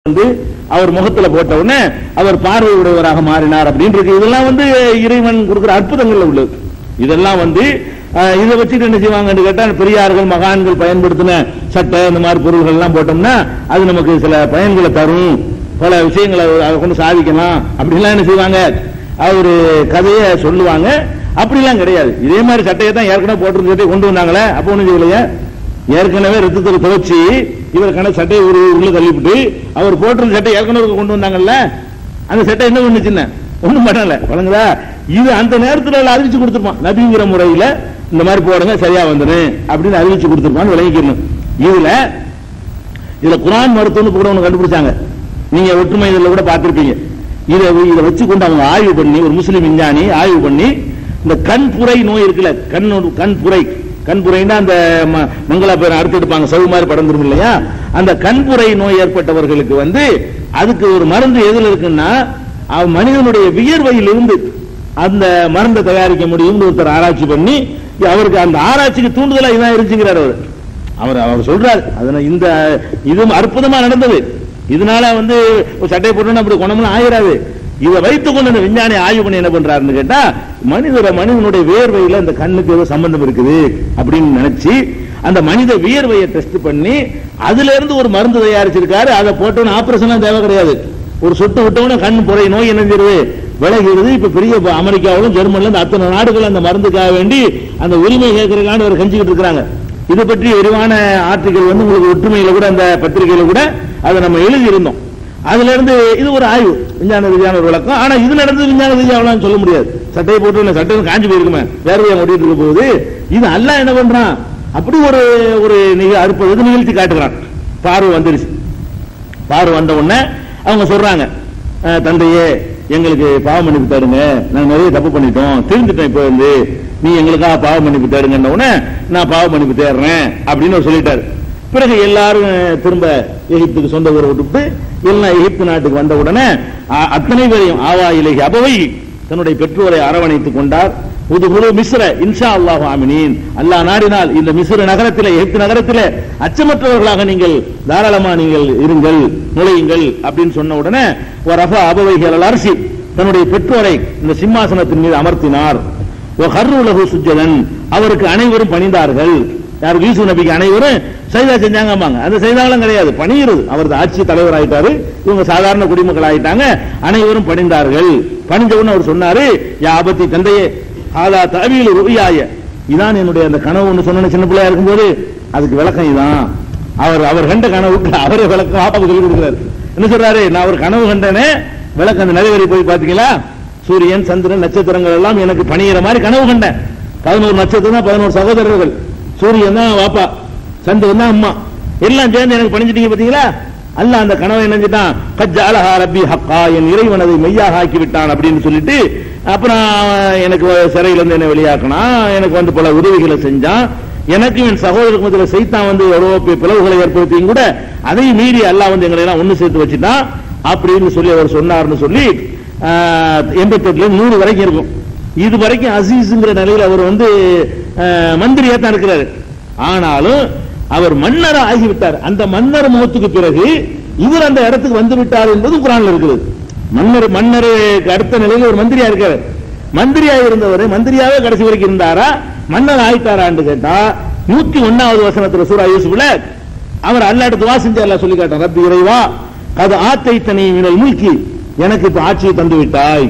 வந்து அவர் முகத்துல போட்ட உடனே அவர் பார்வை உடையவராக மாறினார் அப்படின்னு இருக்கு இதெல்லாம் வந்து இறைவன் கொடுக்கிற அற்புதங்கள்ல உள்ளது இதெல்லாம் வந்து அஹ், இதை வச்சுட்டு என்ன செய்வாங்கன்னு கேட்டா பெரியார்கள் மகான்கள் பயன்படுத்தின சட்டை இந்த மாதிரி பொருள்கள் எல்லாம் போட்டோம்னா அது நமக்கு சில பயன்களை தரும் பல விஷயங்களை அதை கொண்டு சாதிக்கலாம் அப்படிலாம் என்ன செய்வாங்க ஒரு கதையை சொல்லுவாங்க அப்படிலாம் கிடையாது இதே மாதிரி சட்டையை தான் ஏற்கனவே போட்டிருந்த சட்டையை கொண்டு வந்தாங்களே அப்போ ஒண்ணும் செய்யலையே ஏற்கனவே ரத்தத்தில் துவைச்சு இவர் கணக்கு சட்டையை ஒரு உள்ள தள்ளிவிட்டு அவர் போட்டிருந்த சட்டை ஏற்கனவே கொண்டு வந்தாங்கல்ல அந்த சட்டை என்ன பண்ணுச்சுன்னு ஒண்ணும் பண்ணல வழங்குதா இது அந்த நேரத்துல அறிவிச்சு கொடுத்துருப்பான் நபிங்கிற முறையில இந்த மாதிரி போடுங்க சரியா வந்துடும் அப்படின்னு அறிவிச்சு கொடுத்துருப்பான்னு விளங்கிக்கணும் இதுல இதுல குரான் மருத்துவம்னு கூட ஒண்ணு கண்டுபிடிச்சாங்க நீங்க ஒற்றுமை இதுல கூட பார்த்திருப்பீங்க இதை இதை வச்சு கொண்டு அவங்க ஆய்வு பண்ணி ஒரு முஸ்லிம் விஞ்ஞானி ஆய்வு பண்ணி இந்த கண்புரை நோய் இருக்குல்ல கண் கண்புரை கண்புரைன்னா அந்த ம- மங்களா பேர் அறுத்து எடுப்பாங்க சவு மாதிரி படந்துரும் இல்லையா அந்த கண்புரை நோய் ஏற்பட்டவர்களுக்கு வந்து அதுக்கு ஒரு மருந்து எதுல இருக்குன்னா அவன் மனிதனுடைய வியர்வையிலிருந்து அந்த மருந்தை தயாரிக்க முடியும்னு ஒருத்தர் ஆராய்ச்சி பண்ணி அவருக்கு அந்த ஆராய்ச்சிக்கு தூண்டுதலா இதான் இருந்துச்சுங்கிறார் அவர் அவர் அவர் சொல்றார் அதனால இந்த இது அற்புதமா நடந்தது இதனால வந்து ஒரு சட்டை போட்டோம்னா அப்படி குணம்லாம் ஆயிராது இதை வைத்துக் கொண்டு அந்த விஞ்ஞானி ஆய்வு பண்ணி என்ன பண்றாருன்னு கேட்டா மனிதர மனிதனுடைய வேர்வையில அந்த கண்ணுக்கு ஏதோ சம்பந்தம் இருக்குது அப்படின்னு நினைச்சு அந்த மனித வியர்வையை டெஸ்ட் பண்ணி அதுல இருந்து ஒரு மருந்து தயாரிச்சிருக்காரு அதை போட்டோன்னு ஆபரேஷன் தேவை கிடையாது ஒரு சொட்டு விட்டவன கண் புரை நோய் என்னஞ்சிருது விலகிறது இப்ப பெரிய இப்ப அமெரிக்காவிலும் ஜெர்மன்ல இருந்து அத்தனை நாடுகள் அந்த மருந்துக்காக வேண்டி அந்த உரிமை கேட்கறதுக்கான ஒரு கஞ்சிக்கிட்டு இருக்கிறாங்க இது பற்றி விரிவான ஆர்டிகல் வந்து உங்களுக்கு ஒற்றுமையில கூட அந்த பத்திரிகையில கூட அதை நம்ம எழுதி இருந்தோம் அதுல இருந்து இது ஒரு ஆய்வு விஞ்ஞான ரீதியான ஒரு விளக்கம் ஆனா இது நடந்தது விஞ்ஞான ரீதியாவலாம் சொல்ல முடியாது சட்டையை போட்டு இல்ல சட்டை காஞ்சி போயிருக்குமே வேர்வையை ஓடிட்டு இருக்க போகுது இது அல்ல என்ன பண்றான் அப்படி ஒரு ஒரு நிக அற்புத நிகழ்ச்சி காட்டுகிறான் பார்வை வந்துருச்சு பார்வை வந்த உடனே அவங்க சொல்றாங்க அஹ், தந்தையே எங்களுக்கு பாவ மன்னிப்பு தருங்க நாங்க நிறைய தப்பு பண்ணிட்டோம் திருந்துட்டோம் இப்போ வந்து நீ எங்களுக்காக பாவ மன்னிப்பு தருங்கன்ன உடனே நான் பாவ மன்னிப்பு தேடுறேன் அப்படின்னு அவர் சொல்லிட்டாரு பிறகு எல்லாரும் திரும்ப எகிப்துக்கு சொந்த ஊரை விட்டுவிட்டு எல்லாம் எகிப்து நாட்டுக்கு வந்த உடனே அ- அத்தனை பேரையும் ஆவா இலகி அபவை தன்னுடைய பெற்றோரை அரவணைத்துக் கொண்டார் புது புது மிஸ்ர இன்ஷா அல்லாஹ் ஆமினீன் அல்லாஹ் நாடினால் இந்த மிஸ்ர நகரத்திலே எகிப்து நகரத்திலே அச்சமற்றவர்களாக நீங்கள் தாராளமா நீங்கள் இருங்கள் நுழையுங்கள் அப்படின்னு சொன்ன உடனே ஒரு ரஃபா அபவைகள் அரசி தன்னுடைய பெற்றோரை இந்த சிம்மாசனத்தின் மீது அமர்த்தினார் ஹர்ருலகு சுஜதன் அவருக்கு அனைவரும் பணிந்தார்கள் யார் யூசுப் நபிக்கு அனைவரும் சைதா செஞ்சாங்கம்பாங்க அந்த சைதாலாம் கிடையாது பணிகிறது அவரது ஆட்சி தலைவர் ஆயிட்டாரு இவங்க சாதாரண குடிமக்கள் ஆயிட்டாங்க அனைவரும் பணிந்தார்கள் பணிஞ்ச உடனே அவர் சொன்னாரு யாபத்தி தந்தையே ஆதா தவியில் ருயாய இதான் என்னுடைய அந்த கனவுன்னு சொன்ன சின்ன பிள்ளையா இருக்கும்போது அதுக்கு விளக்கம் இதான் அவர் அவர் கண்ட கனவுக்கு அவரே விளக்கம் ஆப்பாக்கு சொல்லி கொடுக்குறாரு என்ன சொல்றாரு நான் ஒரு கனவு கண்டனே விளக்கம் அந்த நிறைவேறி போய் பாத்தீங்களா சூரியன் சந்திரன் நட்சத்திரங்கள் எல்லாம் எனக்கு பணியிற மாதிரி கனவு கண்டேன் பதினோரு நட்சத்திரம் தான் பதினோரு சகோதரர்கள் சூரியன் தான் வாப்பா சந்திரன் தான் அம்மா எல்லாம் சேர்ந்து எனக்கு பணிஞ்சிட்டீங்க பாத்தீங்களா அல்ல அந்த கனவை நினைஞ்சிட்டான் கஜ்ஜாலஹா ரப்பி ஹக்கா என் இறைவன் அதை மெய்யாக ஆக்கி விட்டான் அப்படின்னு சொல்லிட்டு அப்புறம் அவன் எனக்கு சிறையில இருந்து என்ன வெளியாக்கினா எனக்கு வந்து பல உதவிகளை செஞ்சான் எனக்கு என் சகோதரருக்கு மத்தியில் சைத்தான் வந்து எவ்வளவு பெரிய பிளவுகளை ஏற்படுத்தியும் கூட அதையும் மீறி அல்லாஹ் வந்து எங்களை எல்லாம் ஒண்ணு சேர்த்து வச்சுட்டான் அப்படின்னு சொல்லி அவர் சொன்னார்னு சொல்லி எண்பத்தி எட்டுல நூறு வரைக்கும் இருக்கும் இது வரைக்கும் அசீஸ்ங்கிற நிலையில் அவர் வந்து ஆஹ், மந்திரியா தான் இருக்கிறாரு ஆனாலும் அவர் மன்னர் ஆகிவிட்டார் அந்த மன்னர் முகத்துக்கு பிறகு இவர் அந்த இடத்துக்கு வந்து விட்டார் என்பது குரான்ல இருக்குது மன்னர் மன்னருக்கு அடுத்த நிலையில் ஒரு மந்திரியா இருக்காரு மந்திரியா இருந்தவர் மந்திரியாவே கடைசி வரைக்கும் இருந்தாரா மன்னர் ஆயிட்டாரான்னு கேட்டா நூத்தி ஒன்னாவது வசனத்துல சூரா யூசுப்ல அவர் அல்லாட்ட துவா செஞ்சு அல்லாஹ் சொல்லி காட்டார் ரப்பி இறைவா அது ஆத்தை தனி மினல் முல்கி எனக்கு இப்ப ஆட்சியை தந்து விட்டாய்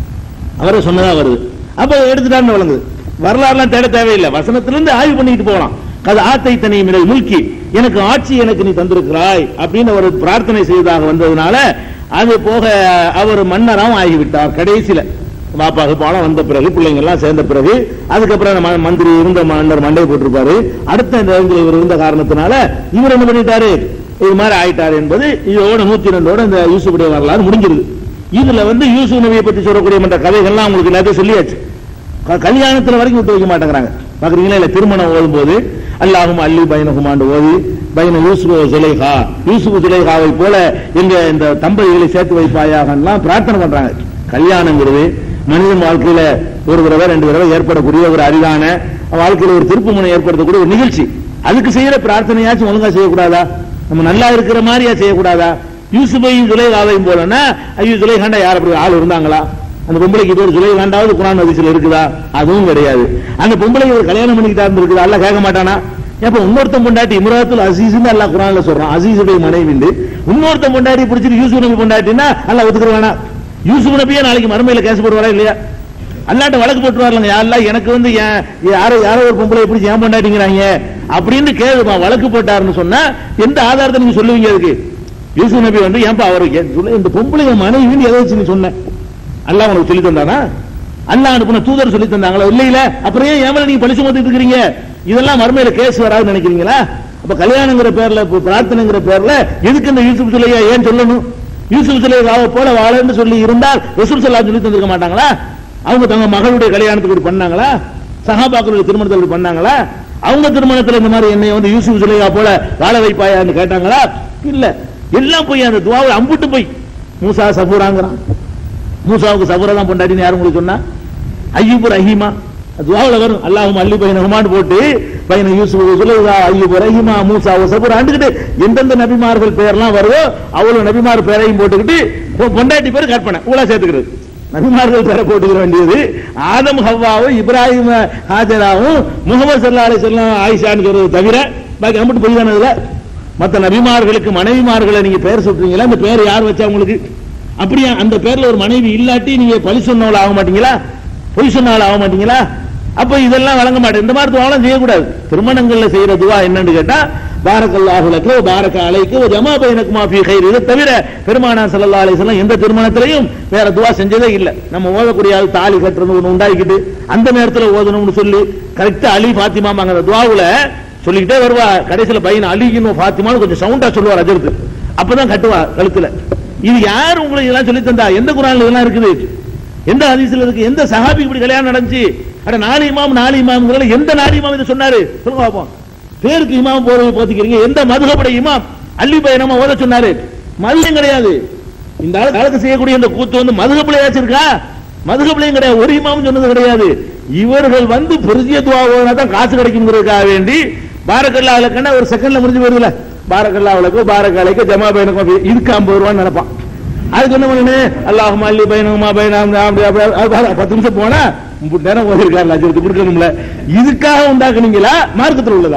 அவரே சொன்னதா வருது அப்ப எடுத்துட்டான்னு வழங்குது வரலாறுலாம் தேட தேவையில்லை வசனத்திலிருந்து ஆய்வு பண்ணிட்டு போகலாம் அது ஆத்தை தனி மினல் முல்கி எனக்கு ஆட்சி எனக்கு நீ தந்திருக்கிறாய் அப்படின்னு அவர் பிரார்த்தனை செய்ததாக வந்ததுனால அது போக அவர் மன்னராகவும் ஆகிவிட்டார் கடைசியில பாப்பாக்கு பாலம் வந்த பிறகு பிள்ளைங்க எல்லாம் சேர்ந்த பிறகு அதுக்கப்புறம் அந்த ம- மந்திரி இருந்த மன்னர் மண்டை போட்டிருப்பாரு அடுத்த இந்த இடத்துல இவர் இருந்த காரணத்தினால இவர் என்ன பண்ணிட்டாரு இது மாதிரி ஆயிட்டார் என்பது இதோட நூத்தி ரெண்டோட இந்த யூசுஃபுடைய வரலாறு முடிஞ்சிருது இதுல வந்து யூசுப் நபியை பத்தி சொல்லக்கூடிய மற்ற கதைகள்லாம் உங்களுக்கு எல்லாத்தையும் சொல்லியாச்சு க- கல்யாணத்துல வரைக்கும் விட்டு வைக்க மாட்டேங்கிறாங்க பாக்குறீங்களா இல்ல திருமணம் ஓதும் போது அல்லாஹும் அல்லி பைனகுமாண்டு ஓதி பைன யூசுப் சுலைஹா யூசுப் சுலைஹாவை போல எங்க இந்த தம்பதிகளை சேர்த்து வைப்பாயாகலாம் பிரார்த்தனை பண்றாங்க கல்யாணங்கிறது மனிதன் வாழ்க்கையில ஒரு தடவை ரெண்டு தடவை ஏற்படக்கூடிய ஒரு அரிதான வாழ்க்கையில ஒரு திருப்பு முனை ஏற்படுத்தக்கூடிய ஒரு நிகழ்ச்சி அதுக்கு செய்யற பிரார்த்தனையாச்சும் ஒழுங்கா செய்யக்கூடாதா நம்ம நல்லா இருக்கிற மாதிரியா செய்யக்கூடாதா யூசுஃபையும் சுலைகாவையும் போலன்னா ஐயோ சுலைகாண்டா யார் அப்படி ஆள் இருந்தாங்களா அந்த பொம்பளைக்கு இது ஒரு சுலைகாண்டாவது குரான் ஹதீஸ்ல இருக்குதா அதுவும் கிடையாது அந்த பொம்பளைக்கு ஒரு கல்யாணம் பண்ணிக்கிட்டா இருந்திருக்குதா அல்ல கேட்க மாட்டானா எப்ப இன்னொருத்தன் பொண்டாட்டி இம்ராத்துல் அசீஸ்னு அல்லாஹ் குரான்ல சொல்றான் அசீஸுடைய மனைவிண்டு இன்னொருத்தன் பொண்டாட்டி பிடிச்சிட்டு யூசுப் நபி பொண்டாட்டினா அல்லாஹ் ஒத்துக்கிற வேணாம் யூசுப் நபியே நாளைக்கு மறுமையில கேஸ் போடுவாரா இல்லையா அல்லாட்ட வழக்கு போட்டுருவாருலங்க யாரெல்லாம் எனக்கு வந்து ஏன் யாரோ யாரோ ஒரு பொம்பளை எப்படி ஏன் பொண்டாட்டிங்கிறாங்க அப்படின்னு கேளுமா வழக்கு போட்டாருன்னு சொன்னா எந்த ஆதாரத்தை நீங்க சொல்லுவீங்க அதுக்கு யூசுப் நபி வந்து ஏன்பா அவருக்கு சொல்ல இந்த பொம்பளை மனைவின்னு எதை வச்சு நீ சொன்ன அல்லாஹ் உனக்கு சொல்லி தந்தானா அல்லாஹ் அனுப்புன தூதர் சொல்லி தந்தாங்களா இல்ல இல்ல அப்புறம் ஏன் ஏன் மேல நீங்க பழி சுமத்திட்டு இருக்கிறீங்க இதெல்லாம் மறுமையில கேஸ் வராதுன்னு நினைக்கிறீங்களா அப்ப கல்யாணங்கிற பேர்ல இப்ப பிரார்த்தனைங்கிற பேர்ல எதுக்கு இந்த யூசுப் சுலையா ஏன் சொல்லணும் யூசுப் சுலையாவை போல வாழன்னு சொல்லி இருந்தால் ரசூல் ஸல்லல்லாஹு சொல்லி தந்திருக்க மாட்டாங்களா அவங்க தங்க மகளுடைய கல்யாணத்துக்கு இப்படி பண்ணாங்களா சஹாபாக்களுடைய திருமணத்தில் இப்படி பண்ணாங்களா அவங்க திருமணத்துல இந்த மாதிரி என்னை வந்து யூசுப் சுலையா போல வாழ வைப்பாயான்னு கேட்டாங்களா இல்ல எல்லாம் போய் அந்த துவாவை அம்புட்டு போய் மூசா சபூராங்கிறான் மூசாவுக்கு சபூரா தான் பொண்டாட்டின்னு யாரும் உங்களுக்கு சொன்னா ஐயூப் ரஹீமா துவாவுல வரும் அல்லாஹும் அல்லி பையன் ஹுமான் போட்டு பையன் யூசுப் சுலைதா ஐயூப் ரஹீமா மூசா சபூரா ஆண்டுகிட்டு எந்தெந்த நபிமார்கள் பேர்லாம் வருதோ அவ்வளவு நபிமார் பேரையும் போட்டுக்கிட்டு பொ- பொண்டாட்டி பேர் கற்பனை ஊழா சேர்த்துக்கிறது நபிமார்கள் பேரை போட்டுக்கிற வேண்டியது ஆதம் ஹவ்வாவும் இப்ராஹிம் ஹாஜராவும் முகமது சல்லா அலி செல்லம் ஆயிஷான்னு சொல்றது தவிர பாக்கி அம்பிட்டு போய் தானே இதுல மற்ற நபிமார்களுக்கு மனைவிமார்களை நீங்க பேர் சொல்றீங்களா அந்த பேர் யார் வச்சா உங்களுக்கு அப்படியா அந்த பேர்ல ஒரு மனைவி இல்லாட்டி நீங்க பழி சொன்னவள ஆக மாட்டீங்களா பொய் சொன்னவள ஆக மாட்டீங்களா அப்ப இதெல்லாம் வழங்க மாட்டேன் இந்த மாதிரி துவாலாம் செய்யக்கூடாது திருமணங்கள்ல செய்யற துவா என்னன்னு கேட்டா பாரக்கல்லாஹு லக்கு பாரக அலைக்கு ஜமா பைனக்குமா ஃபீ கைர் இதை தவிர பெருமானா ஸல்லல்லாஹு அலைஹி வஸல்லம் எந்த திருமணத்திலையும் வேற துவா செஞ்சதே இல்ல நம்ம ஓதக்கூடிய ஆள் தாலி கட்டுறது ஒண்ணு உண்டாக்கிட்டு அந்த நேரத்துல ஓதணும்னு சொல்லி கரெக்டா அலி ஃபாத்திமாமாங்க அந்த துவாவுல சொல்லிக்கிட்டே வருவா கடைசியில பையன் அலிகின்னு ஃபாத்திமான்னு கொஞ்சம் சவுண்டா சொல்லுவார் அஜர்த்து அப்பதான் கட்டுவா கழுத்துல இது யார் உங்களுக்கு இதெல்லாம் சொல்லி தந்தா எந்த குரான்ல இதெல்லாம் இருக்குது எந்த ஹதீஸ்ல இருக்கு எந்த சஹாபிக்கு இப்படி கல்யாணம் நடந்துச்சு அட நாலு இமாம் நாலு இமாம் எந்த நாலு இமாம் இதை சொன்னாரு சொல்லுங்க பாப்போம் பேருக்கு இமாம் போறவங்க போத்திக்கிறீங்க எந்த மதுகப்படை இமாம் அள்ளி பயணமா ஓத சொன்னாரு மதுகம் கிடையாது இந்த ஆளு காலத்து செய்யக்கூடிய இந்த கூத்து வந்து மதுகப்பிள்ளை வச்சிருக்கா மதுகப்பிள்ளையும் கிடையாது ஒரு இமாம் சொன்னது கிடையாது இவர்கள் வந்து பெரிய துவா ஓதுனா தான் காசு கிடைக்குங்கிறதுக்காக வேண்டி பாரக்கல்லா விளக்கன்னா ஒரு செகண்ட்ல முடிஞ்சு போயிருதுல பாரக்கல்லா விளக்கு பாரக்காலைக்கு ஜமா பயணக்கும் இதுக்கு ஐம்பது ரூபான்னு நினைப்பான் அதுக்கு என்ன பண்ணு அல்லாஹுமா அல்லி பைனகுமா பைனாம் அப்படி அப்படி அது பாரு, பத்து நிமிஷம் போனா முப்பது நேரம் ஓதிருக்காரு லட்சத்துக்கு கொடுக்கணும்ல இதுக்காக உண்டாக்குனீங்களா மார்க்கத்தில் உள்ளதா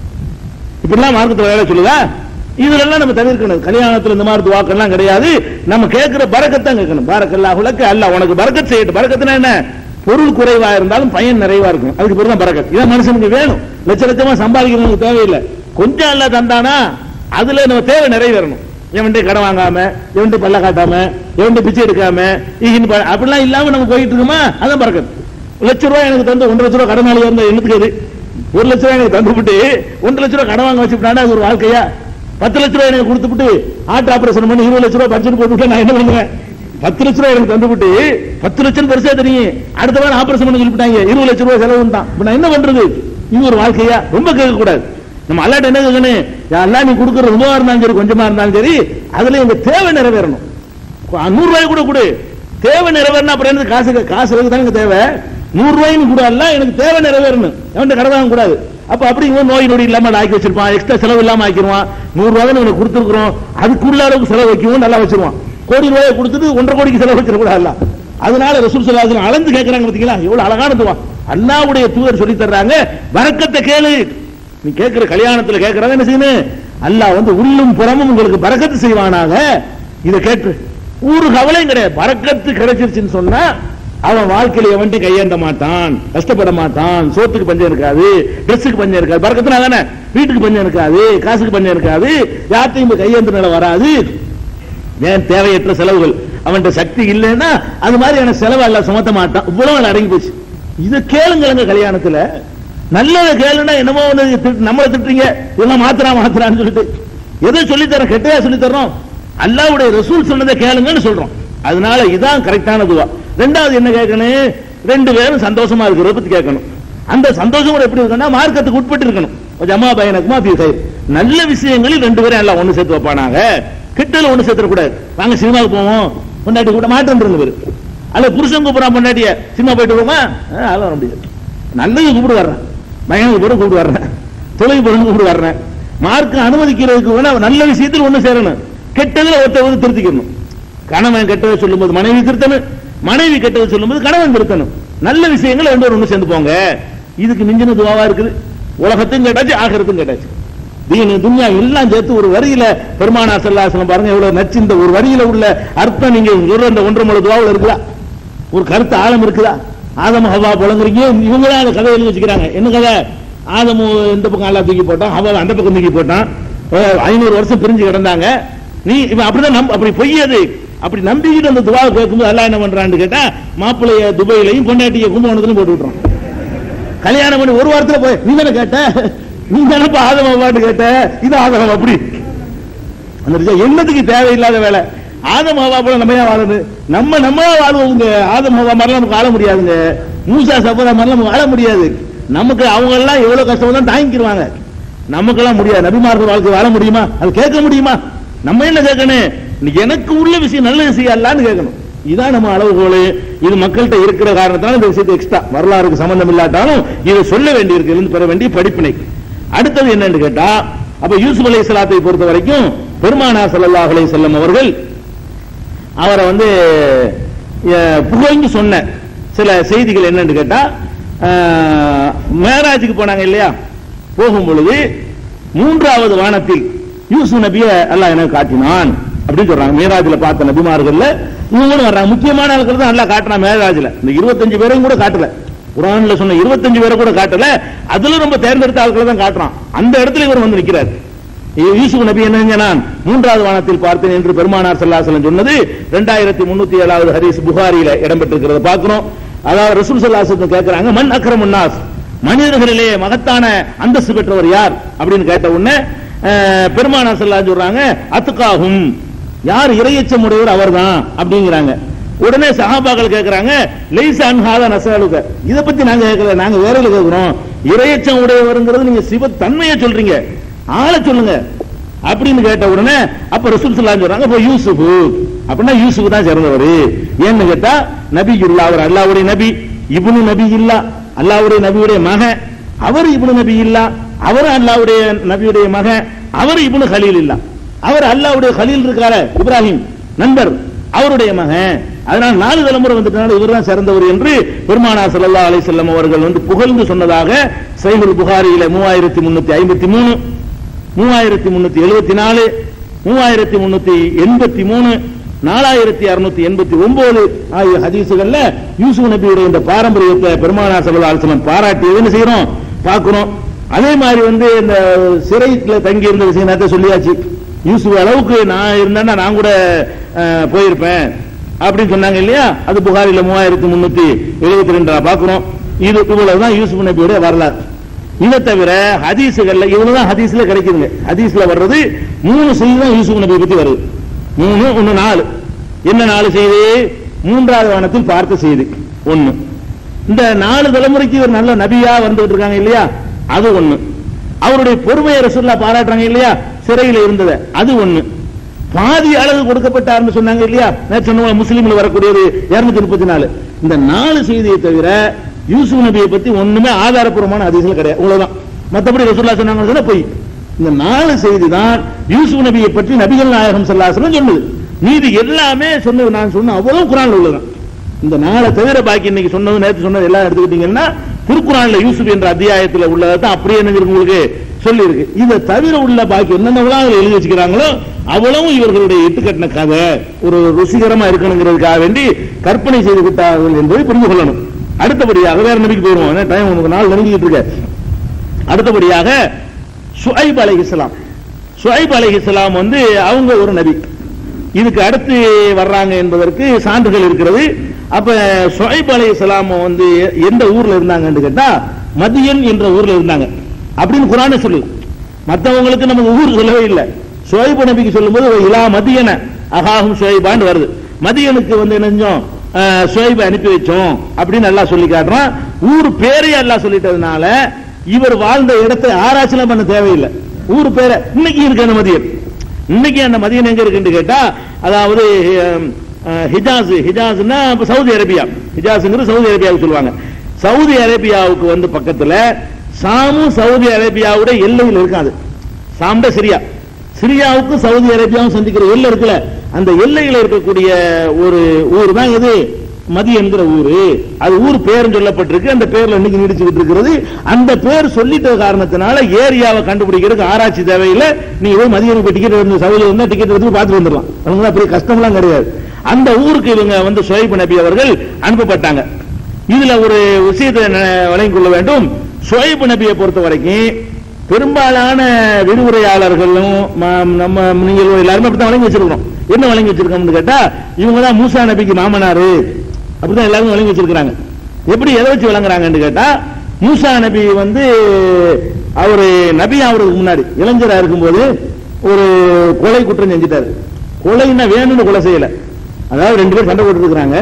இப்படிலாம் மார்க்கத்தில் வேலை சொல்லுதா இதுலெல்லாம் நம்ம தவிர்க்கணும் கல்யாணத்துல இந்த மாதிரி துவாக்கெல்லாம் கிடையாது நம்ம கேட்கிற பரக்கத்தான் கேட்கணும் பரக்கல்லா உலக்கு அல்ல உனக்கு பரக்கத் செய்யட்டும் பரக்கத்துனா என்ன பொருள் குறைவா இருந்தாலும் பயன் நிறைவா இருக்கும் அதுக்கு பேர் தான் பரக்கத் இதான் மனுஷனுக்கு வேணும் லட்ச லட்சமா சம்பாதிக்கிறவங்களுக்கு தேவையில்லை கொஞ்சம் அல்ல தந்தானா அதுல நம்ம தேவை நிறைவேறணும் எவன்ட்டு கடன் வாங்காம எவன்ட்டு பல்ல காட்டாம எவன்ட்டு பிச்சை எடுக்காம இகின்னு ப- அப்படிலாம் இல்லாம நம்ம போயிட்டு இருக்கோமா அதான் பறக்கத் லட்ச ரூபாய் எனக்கு தந்து ஒன்றரை லட்ச ரூபாய் கடனாளி இருந்தா என்னத்துக்கு அது ஒரு லட்ச ரூபாய் எனக்கு தந்து விட்டு ஒன்றரை லட்ச ரூபாய் கடன் வாங்க வச்சுட்டாண்டா அது ஒரு வாழ்க்கையா பத்து லட்ச ரூபாய் எனக்கு கொடுத்துட்டு ஆர்ட் ஆபரேஷன் பண்ணி இருபது லட்ச ரூபாய் பட்ஜெட் போட்டு நான் என்ன பண்ணுவேன் பத்து லட்ச ரூபாய் எனக்கு தந்து விட்டு பத்து லட்சம் பெருசா தெரியும் அடுத்த வாரம் ஆபரேஷன் பண்ணி சொல்லிவிட்டாங்க இருபது லட்ச ரூபாய் செலவு தான் இப்ப நான் என்ன பண்றது இது ஒரு வாழ்க்கையா ரொம்ப கேட்க கூடாது நம்ம அல்லாட்ட என்ன கேட்கணும் யா அல்லாஹ் நீ கொடுக்குற ரொம்பவா இருந்தாலும் சரி கொஞ்சமா இருந்தாலும் சரி அதுல எங்க தேவை நிறைவேறணும் கு- நூறு ரூபாய் கூட கொடு தேவை நிறைவேறணும் அப்புறம் எனக்கு காசு காசு இருக்கு தானே தேவை நூறு ரூபாயும் கூட அல்ல எனக்கு தேவை நிறைவேறணும் எவன்ட்ட கடை வாங்க கூடாது அப்ப அப்படி இவன் நோய் நொடி இல்லாம அதை ஆக்கி வச்சிருப்பான் எக்ஸ்ட்ரா செலவு இல்லாம ஆக்கிடுவான் நூறு ரூபாய் உனக்கு கொடுத்துருக்கிறோம் அதுக்குள்ள அளவுக்கு செலவு வைக்கவும் நல்லா வச்சிருவான் கோடி ரூபாயை கொடுத்துட்டு ஒன்றரை கோடிக்கு செலவு வச்சிட கூட அல்ல அதனால ரசூல் சல்லாஹ் அளந்து கேட்கறாங்க பாத்தீங்களா எவ்வளவு அழகான துவா அல்லாஹ்வுடைய தூதர் சொல்லி தர்றாங்க வரக்கத்தை கேளு நீ கேட்கிற கல்யாணத்துல கேட்கறத என்ன செய்யணும் அல்லாஹ் வந்து உள்ளும் புறமும் உங்களுக்கு பரக்கத்து செய்வானாக இதை கேட்டு ஒரு கவலையும் கிடையாது பரக்கத்து கிடைச்சிருச்சுன்னு சொன்னா அவன் வாழ்க்கையில எவன்ட்டு கையேந்த மாட்டான் கஷ்டப்பட மாட்டான் சோத்துக்கு பஞ்சம் இருக்காது ட்ரெஸ்ஸுக்கு பஞ்சம் இருக்காது பறக்கத்துனா தானே வீட்டுக்கு பஞ்சம் இருக்காது காசுக்கு பஞ்சம் இருக்காது யார்ட்டையும் கையேந்த நிலை வராது ஏன் தேவையற்ற செலவுகள் அவன்கிட்ட சக்தி இல்லைன்னா அது மாதிரியான செலவு எல்லாம் சுமத்த மாட்டான் இவ்வளவு நாள் அடங்கி போச்சு இதை கேளுங்க கல்யாணத்துல நல்லதை கேளுன்னா என்னமோ ஒண்ணு திட்டு- நம்மளை திட்டுறீங்க இதெல்லாம் மாத்திரா மாத்திரான்னு சொல்லிட்டு எதை சொல்லித்தரோம் கெட்டையா சொல்லித்தரோம் அல்லாவுடைய ரசூல் சொன்னதை கேளுங்கன்னு சொல்றோம் அதனால இதான் கரெக்டான துவா ரெண்டாவது என்ன கேட்கணும் ரெண்டு பேரும் சந்தோஷமா இருக்கிறத பத்தி கேட்கணும் அந்த சந்தோஷம் கூட எப்படி இருக்குன்னா மார்க்கத்துக்கு உட்பட்டு இருக்கணும் ஜமா பயனக்குமா ஃபீ கைர் நல்ல விஷயங்களில் ரெண்டு பேரும் எல்லாம் ஒண்ணு சேர்த்து வைப்பானாங்க கிட்டல ஒண்ணு சேர்த்துட கூடாது வாங்க சினிமாவுக்கு போவோம் பொண்டாட்டி கூட மாற்றம் இருந்து பேரு அல்ல புருஷன் கூப்பிடுறான் பொண்டாட்டிய சினிமா போயிட்டு வருமா அதெல்லாம் வர முடியாது நல்லது கூப்பிடு வர்றேன் பயனுக்கு பிறகு கூப்பிட்டு வர்றேன் தொழில் பிறகு கூப்பிட்டு வர்றேன் மார்க் அனுமதிக்கிறதுக்கு வேணா நல்ல விஷயத்தில் ஒண்ணு சேரணும் கெட்டதுல ஒருத்தர் வந்து திருத்திக்கணும் கணவன் கெட்டதை சொல்லும்போது மனைவி திருத்தணும் மனைவி கெட்டதை சொல்லும்போது கணவன் திருத்தணும் நல்ல விஷயங்கள் ரெண்டு பேரும் ஒண்ணு சேர்ந்து போங்க இதுக்கு மிஞ்சின துவாவா இருக்குது உலகத்தையும் கேட்டாச்சு ஆகிறதும் கேட்டாச்சு தீனு துன்யா எல்லாம் சேர்த்து ஒரு வரியில பெருமானா செல்லாசலம் பாருங்க எவ்வளவு நச்சு இந்த ஒரு வரியில உள்ள அர்த்தம் நீங்க சொல்ற இந்த ஒன்றரை முழு துவாவில் இருக்குதா ஒரு கருத்து ஆழம் இருக்குதா ஆதம் ஹவா புலங்குறீங்க இவங்க தான் அந்த கதை எழுதி வச்சுக்கிறாங்க என்ன கதை ஆதமு இந்த பக்கம் எல்லாம் தூக்கி போட்டான் ஹவா அந்த பக்கம் தூக்கி போட்டான் அஹ் ஐநூறு வருஷம் பிரிஞ்சு கிடந்தாங்க நீ இவன் அப்படிதான் நம்ப அப்படி பொய்யது அப்படி நம்பிக்கிட்டு அந்த துவாவை கேட்கும்போது எல்லாம் என்ன பண்றான்னு கேட்டா மாப்பிள்ளைய துபாயிலையும் பொண்டாட்டிய கும்பகோணத்திலும் போட்டு விட்டுறான் கல்யாணம் பண்ணி ஒரு வாரத்துல போய் நீ தானே கேட்ட நீ தானே ஆதம் அவ்வான்னு கேட்ட இது ஆதம் அப்படி அந்த ரிசா- என்னத்துக்கு தேவையில்லாத வேலை ஆதம் ஹவா போல நம்ம ஏன் வாழணும் நம்ம நம்ம வாழ்வோங்க ஆதம் ஹவா மாதிரிலாம் நமக்கு வாழ முடியாதுங்க மூசா சபதா மாதிரிலாம் நமக்கு வாழ முடியாது நமக்கு அவங்க எல்லாம் எவ்வளவு கஷ்டம் தான் தாங்கிக்கிருவாங்க நமக்கெல்லாம் முடியாது நபிமார்கள் வாழ்க்கை வாழ முடியுமா அது கேட்க முடியுமா நம்ம என்ன கேட்கணும் நீ எனக்கு உள்ள விஷயம் நல்ல விஷயம் அல்லான்னு கேட்கணும் இதான் நம்ம அளவுகோல் இது மக்கள்கிட்ட இருக்கிற காரணத்தால இந்த விஷயத்தை எக்ஸ்ட்ரா வரலாறுக்கு சம்பந்தம் இல்லாட்டாலும் இதை சொல்ல வேண்டியிருக்கு இருந்து பெற வேண்டிய படிப்பினை அடுத்தது என்னன்னு கேட்டா அப்ப யூசுப் அலை சலாத்தை பொறுத்த வரைக்கும் பெருமானா ஸல்லல்லாஹு அலைஹி செல்லம் அவர்கள் அவரை வந்து அஹ், புகழ்ந்து சொன்ன சில செய்திகள் என்னன்னு கேட்டா அஹ், மேராஜுக்கு போனாங்க இல்லையா போகும் பொழுது மூன்றாவது வானத்தில் யூசுப் நபிய அல்லாஹ் எனக்கு காட்டினான் அப்படின்னு சொல்றாங்க மேராஜ்ல பார்த்த நபிமார்கள்ல இவங்களும் வர்றாங்க முக்கியமான ஆட்கள் தான் நல்லா காட்டினா மேராஜ்ல இந்த இருபத்தஞ்சு பேரையும் கூட காட்டல குரான்ல சொன்ன இருபத்தஞ்சு பேரை கூட காட்டல அதுல ரொம்ப தேர்ந்தெடுத்த ஆட்களை தான் காட்டுறான் அந்த இடத்துல இவர் வந்து நிக்கிறார் யூசுப் நபி என்ன செஞ்சான் மூன்றாவது வானத்தில் பார்த்தேன் என்று பெருமானார் ஸல்லல்லாஹு சொன்னது ரெண்டாயிரத்தி முன்னூத்தி ஏழாவது ஹதீஸ் புகாரியில இடம்பெற்றிருக்கிறத பார்க்கிறோம் அதாவது ரசூல் ஸல்லல்லாஹு கேட்கிறாங்க மன் அக்ரமுன் நாஸ் மனிதர்களிலே மகத்தான அந்தஸ்து பெற்றவர் யார் அப்படின்னு கேட்ட உடனே அஹ், பெருமானார் ஸல்லல்லாஹு சொல்றாங்க அத்துக்காகும் யார் இரையச்சம் உடையவர் அவர்தான் அப்படிங்கிறாங்க உடனே சஹாபாக்கள் கேட்கிறாங்க லைசா அன்ஹாதா நசலுக இத பத்தி நாங்க கேட்கல நாங்க வேற கேட்கிறோம் இரையச்சம் உடையவருங்கிறது நீங்க சிவ தன்மையை சொல்றீங்க ஆளை சொல்லுங்க அப்படின்னு கேட்ட உடனே அப்ப ரசூல் ஸல்லல்லாஹு சொல்றாங்க அப்ப யூசுப் அப்படின்னா யூசுப் தான் சிறந்தவர் ஏன்னு கேட்டா நபி இல்லா அவர் அல்லாஹ்வுடைய நபி இப்னு நபி இல்லா அல்லாஹ்வுடைய நபியுடைய மகன் அவர் இப்னு நபி இல்லா அவர் அல்லாஹ்வுடைய நபியுடைய மகன் அவர் இப்னு கலீல் இல்லா அவர் அல்லாஹ்வுடைய கலீல் இருக்கார இப்ராஹிம் நண்பர் அவருடைய மகன் அதனால் நாலு தலைமுறை வந்துட்டனால இவர் தான் சிறந்தவர் என்று பெருமானார் ஸல்லல்லாஹு அலைஹி வஸல்லம் அவர்கள் வந்து புகழ்ந்து சொன்னதாக சஹீஹுல் புகாரியில மூவாயிரத்தி முன்னூத்தி ஐம்பத்தி மூணு மூவாயிரத்தி முன்னூத்தி எழுபத்தி நாலு மூவாயிரத்தி முன்னூத்தி எண்பத்தி மூணு நாலாயிரத்தி அறுநூத்தி எண்பத்தி ஒன்பது ஆகிய ஹதீசுகள்ல யூசுப் நபியுடைய இந்த பாரம்பரியத்தை பெருமானார் ஸல்லல்லாஹு அலைஹி வஸல்லம் பாராட்டி என்ன செய்யறோம் பார்க்கிறோம் அதே மாதிரி வந்து இந்த சிறையில தங்கி இருந்த விஷயம் நேரத்தை சொல்லியாச்சு யூசுப் அளவுக்கு நான் இருந்தேன்னா நான் கூட அஹ், போயிருப்பேன் அப்படின்னு சொன்னாங்க இல்லையா அது புகாரில மூவாயிரத்தி முன்னூத்தி எழுபத்தி ரெண்டா பாக்குறோம் இது இவ்வளவுதான் யூசுப் நபியுடைய வரலாறு இதை தவிர ஹதீஸுகள்ல இவ்வளவுதான் ஹதீஸ்ல கிடைக்குதுங்க ஹதீஸ்ல வர்றது மூணு செய்தி தான் யூசுப் நபியை பத்தி வருது மூணு ஒண்ணு நாலு என்ன நாலு செய்தி மூன்றாவது வானத்தில் பார்த்த செய்தி ஒண்ணு இந்த நாலு தலைமுறைக்கு ஒரு நல்ல நபியா வந்துட்டு இருக்காங்க இல்லையா அது ஒண்ணு அவருடைய பொறுமையை ரசூல்லா பாராட்டுறாங்க இல்லையா சிறையில் இருந்தது அது ஒண்ணு பாதி அளவு கொடுக்கப்பட்டார்னு சொன்னாங்க இல்லையா நேற்று சொன்ன முஸ்லீம்ல வரக்கூடியது இருநூத்தி முப்பத்தி நாலு இந்த நாலு செய்தியை தவிர யூசுப் நபியை பத்தி ஒண்ணுமே ஆதாரப்பூர்வமான அதிசயம் கிடையாது இவ்வளவுதான் மத்தபடி ரசூல்லா சொன்னாங்க சொன்னா பொய் இந்த நாலு செய்தி தான் யூசுப் நபியை பற்றி நபிகள் நாயகம் ஸல்லல்லாஹு சொன்னது மீதி எல்லாமே சொன்னது நான் சொன்ன அவ்வளவு குரான்ல உள்ளதான் இந்த நாளை தவிர பாக்கி இன்னைக்கு சொன்னது நேற்று சொன்னது எல்லாம் எடுத்துக்கிட்டீங்கன்னா திருக்குறான்ல யூசுப் என்ற அத்தியாயத்துல உள்ளதை தான் அப்படியே என்ன இருக்கு உங்களுக்கு சொல்லி இருக்கு இதை தவிர உள்ள பாக்கி என்னென்னலாம் அதுல எழுதி வச்சுக்கிறாங்களோ அவ்வளவும் இவர்களுடைய இட்டுக்கட்டின கதை ஒரு ருசிகரமா இருக்கணுங்கிறதுக்காக வேண்டி கற்பனை செய்து விட்டார்கள் என்பதை புரிந்து கொள்ளணும் அடுத்தபடியாக வேற நபிக்கு போயிருவோம் டைம் உங்களுக்கு நாள் நெருங்கிட்டு இருக்க அடுத்தபடியாக சுஐப் அலைஹிஸ்ஸலாம் சுஐப் அலைஹிஸ்ஸலாம் வந்து அவங்க ஒரு நபி இதுக்கு அடுத்து வர்றாங்க என்பதற்கு சான்றுகள் இருக்கிறது அப்ப சுஐப் அலைஹிஸ்ஸலாம் வந்து எந்த ஊர்ல இருந்தாங்கன்னு கேட்டா மதியன் என்ற ஊர்ல இருந்தாங்க அப்படின்னு குரானே சொல்லு மத்தவங்களுக்கு நமக்கு ஊர் சொல்லவே இல்லை சுவைப் நபிக்கு சொல்லும்போது இலா மதியன அகாகும் சுவைபான்னு வருது மதியனுக்கு வந்து என்ன செஞ்சோம் சுவைபை அனுப்பி வச்சோம் அப்படின்னு நல்லா சொல்லி காட்டுறான் ஊர் பேரையே எல்லாம் சொல்லிட்டதுனால இவர் வாழ்ந்த இடத்தை ஆராய்ச்சிலாம் பண்ண தேவையில்லை ஊர் பேரை இன்னைக்கு இருக்கு அந்த மதியம் இன்னைக்கு அந்த மதியம் எங்க இருக்குன்னு கேட்டா அதாவது அஹ், அஹ், ஹிஜாஸ் ஹிஜாஸ்னா இப்ப சவுதி அரேபியா ஹிஜாஸ்ங்கிறது சவுதி அரேபியாவுக்கு சொல்லுவாங்க சவுதி அரேபியாவுக்கு வந்து பக்கத்துல சாமும் சவுதி அரேபியாவுடைய எல்லையில் இருக்காது சாம்ட சிரியா சிரியாவுக்கு சவுதி அரேபியாவும் சந்திக்கிற எல்லை இருக்குல்ல அந்த எல்லையில இருக்கக்கூடிய ஒரு ஊர் தான் இது மதி என்கிற ஊரு அது ஊர் பேர் சொல்லப்பட்டிருக்கு அந்த பேர்ல இன்னைக்கு நீடிச்சுக்கிட்டு இருக்கிறது அந்த பேர் சொல்லிட்ட காரணத்தினால ஏரியாவை கண்டுபிடிக்கிறதுக்கு ஆராய்ச்சி தேவையில்லை நீ போய் மதியம் போய் டிக்கெட் வந்து சவுதியில் இருந்தா டிக்கெட் எடுத்து பார்த்து வந்துடலாம் அவங்க பெரிய கஷ்டம்லாம் கிடையாது அந்த ஊருக்கு இவங்க வந்து சுவைப் நபி அவர்கள் அனுப்பப்பட்டாங்க இதுல ஒரு விஷயத்தை ந- வழங்கிக் கொள்ள வேண்டும் சுவைப் நபியை பொறுத்த வரைக்கும் பெரும்பாலான விரிவுரையாளர்களும் ம- நம்ம நீங்கள் எல்லாருமே அப்படித்தான் வழங்கி வச்சிருக்கிறோம் என்ன வழங்கி வச்சிருக்கோம்னு கேட்டா இவங்க தான் மூசா நபிக்கு மாமனாரு அப்படிதான் எல்லாரும் வழங்கி வச்சிருக்கிறாங்க எப்படி எதை வச்சு வழங்குறாங்கன்னு கேட்டா மூசா நபி வந்து அவரு நபி அவருக்கு முன்னாடி இளைஞரா இருக்கும்போது ஒரு கொலை குற்றம் செஞ்சிட்டாரு கொலைன்னா வேணும்னு கொலை செய்யல அதாவது ரெண்டு பேர் சண்டை போட்டு இருக்கிறாங்க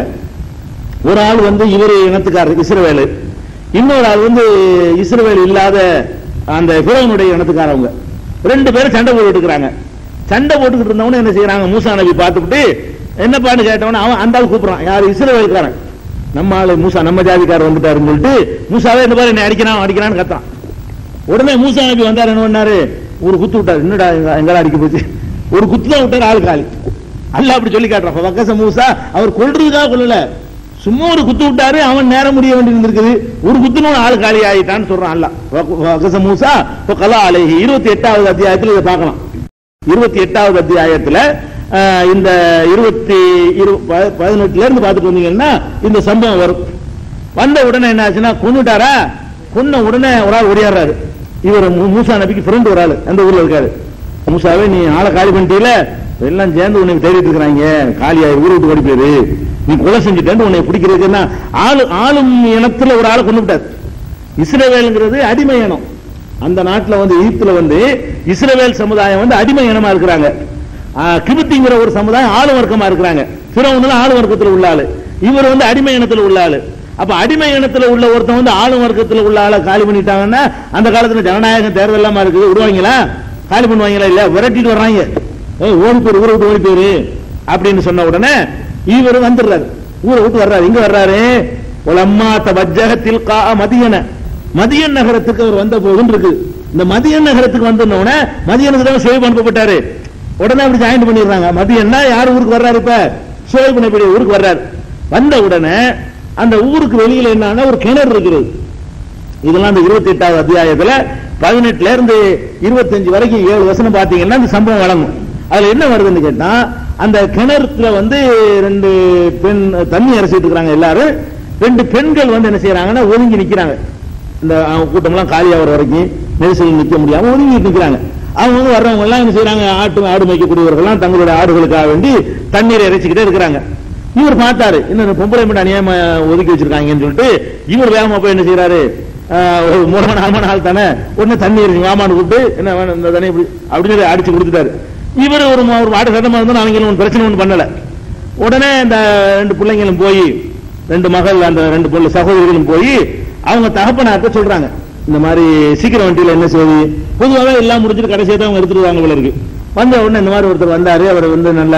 ஒரு ஆள் வந்து இவர் இனத்துக்காரர் இஸ்ரவேலு இன்னொரு ஆள் வந்து இஸ்ரவேல் இல்லாத அந்த பிறவனுடைய இனத்துக்காரவங்க ரெண்டு பேரும் சண்டை போட்டுட்டு இருக்கிறாங்க சண்டை போட்டுக்கிட்டு இருந்தவன என்ன செய்யறாங்க மூசா நபி பார்த்துட்டு என்னப்பான்னு கேட்டவன அவன் அந்த ஆள் கூப்பிடுறான் யார் இஸ்ரவேல்காரன் நம்ம ஆளு மூசா நம்ம ஜாதிக்காரர் வந்துட்டாருன்னு சொல்லிட்டு மூசாவே இந்த மாதிரி என்ன அடிக்கிறான் அடிக்கிறான்னு கத்தான் உடனே மூசா நபி வந்தார் என்ன பண்ணாரு ஒரு குத்து விட்டார் என்னடா எங்க- எங்கடா அடிக்க போச்சு ஒரு குத்து தான் விட்டார் ஆள் காலி அல்லாஹ் அப்படி சொல்லி காட்டுறான் வக்கச மூசா அவர் கொல்றதுக்காக கொல்லல சும்மா ஒரு குத்து விட்டாரு அவன் நேரம் முடிய வேண்டி இருந்திருக்குது ஒரு குத்துன ஆள் காலி ஆயிட்டான்னு சொல்றான் அல்லாஹ் வக்க- வக்கச மூசா கலா அலைஹி இருபத்தி எட்டாவது அத்தியாயத்தில் இதை பார்க்கலாம் இருபத்தி எட்டாவது அத்தியாயத்துல அஹ், இந்த இருபத்தி இரு- ப- பதினெட்டுல இருந்து பார்த்துட்டு வந்தீங்கன்னா இந்த சம்பவம் வரும் வந்த உடனே என்ன ஆச்சுன்னா கொன்னுட்டாரா கொன்ன உடனே ஒரு ஆள் ஓடியாடுறாரு இவர் மூ- மூசா நபிக்கு ஃப்ரெண்ட் ஒரு ஆள் அந்த ஊர்ல இருக்காரு மூசாவே நீ ஆளை காலி பண்ணிட்டீல எல்லாம் சேர்ந்து உன்னை தேடிட்டு இருக்கிறாங்க காலியா ஊரை விட்டு ஓடி போயிரு நீ கொலை செஞ்சுட்டேன்னு உன்னை பிடிக்கிறதுக்குன்னா ஆளு ஆளும் இனத்துல ஒரு ஆளை கொண்டு விட்டார் இஸ்ரவேலுங்கிறது அடிமை இனம் அந்த நாட்டுல வந்து எகிப்துல வந்து இஸ்ரவேல் சமுதாயம் வந்து அடிமை இனமா இருக்கிறாங்க ஆ, கிபித்திங்கிற ஒரு சமுதாயம் ஆளு வர்க்கமா இருக்கிறாங்க பிறவங்க ஆளு வர்க்கத்துல உள்ள ஆளு இவர் வந்து அடிமை இனத்துல உள்ள ஆளு அப்ப அடிமை இனத்துல உள்ள ஒருத்தன் வந்து ஆளு வர்க்கத்துல உள்ள ஆளை காலி பண்ணிட்டாங்கன்னா அந்த காலத்துல ஜனநாயகம் தேர்தல் எல்லாம் இருக்குது விடுவாங்களா காலி பண்ணுவாங்களா இல்ல விரட்டிட்டு வர்றாங்க ஏய் ஓடி போயிரு ஊரை விட்டு ஓடி போயிரு அப்படின்னு சொன்ன உடனே இவர் வந்துடுறாரு ஊரை விட்டு வர்றாரு இங்க வர்றாரு உலம்மா தவஜகத்தில் கா மதியன மதியன் நகரத்துக்கு அவர் வந்த போதுன்னு இருக்கு இந்த மதியன் நகரத்துக்கு வந்த உடனே மதியனுக்கு தான் சுயப் அனுப்பப்பட்டாரு உடனே அப்படி ஜாயின் பண்ணிடுறாங்க மதியன்னா யார் ஊருக்கு வர்றாரு இப்ப சுயப் நபி ஊருக்கு வர்றாரு வந்த உடனே அந்த ஊருக்கு வெளியில என்னன்னா ஒரு கிணறு இருக்குது இதெல்லாம் இந்த இருபத்தி எட்டாவது அத்தியாயத்துல பதினெட்டுல இருந்து இருபத்தஞ்சு வரைக்கும் ஏழு வசனம் பாத்தீங்கன்னா இந்த சம்பவம் வழங்கும் அதுல என்ன வருதுன்னு கேட்டா அந்த கிணறுல வந்து ரெண்டு பெண் தண்ணி இறைச்சிட்டு இருக்காங்க எல்லாரும் ரெண்டு பெண்கள் வந்து என்ன செய்யறாங்கன்னா ஒதுங்கி நிக்கிறாங்க இந்த கூட்டம் எல்லாம் காலியாகிற வரைக்கும் நெரிசலில் நிக்க முடியாம ஒதுங்கி நிக்கிறாங்க அவங்க வந்து வர்றவங்க எல்லாம் என்ன செய்யறாங்க ஆட்டு ஆடு மேய்க்கக்கூடியவர்கள்லாம் தங்களுடைய ஆடுகளுக்காக வேண்டி தண்ணீரை இறைச்சிக்கிட்டே இருக்கிறாங்க இவர் பார்த்தாரு என்ன பொம்பளை மட்டும் அநியாயமா ஒதுக்கி வச்சிருக்காங்கன்னு சொல்லிட்டு இவர் வேகமா போய் என்ன செய்யறாரு ஆஹ், ஒரு மூணு மணி நாலு மணி நாள் தானே உடனே தண்ணி இருக்கு வாமான்னு கூப்பிட்டு என்ன வேணும் இந்த தண்ணி இப்படி அப்படின்னு சொல்லி அடிச்சு கொடுத்துட்டாரு இவர் ஒரு ம- ஒரு வாட்டு சட்டமா இருந்தா அவங்க ஒன்றும் பிரச்சனை ஒன்றும் பண்ணல உடனே இந்த ரெண்டு பிள்ளைங்களும் போய் ரெண்டு மகள் அந்த ரெண்டு பொண்ணு சகோதரிகளும் போய் அவங்க தகப்பனாக்க சொல்றாங்க இந்த மாதிரி சீக்கிரம் வண்டியில என்ன செய்யுது பொதுவாகவே எல்லாம் முடிஞ்சிட்டு கடைசியா தான் அவங்க எடுத்துருவாங்க போல இருக்கு வந்த உடனே இந்த மாதிரி ஒருத்தர் வந்தாரு அவர் வந்து நல்ல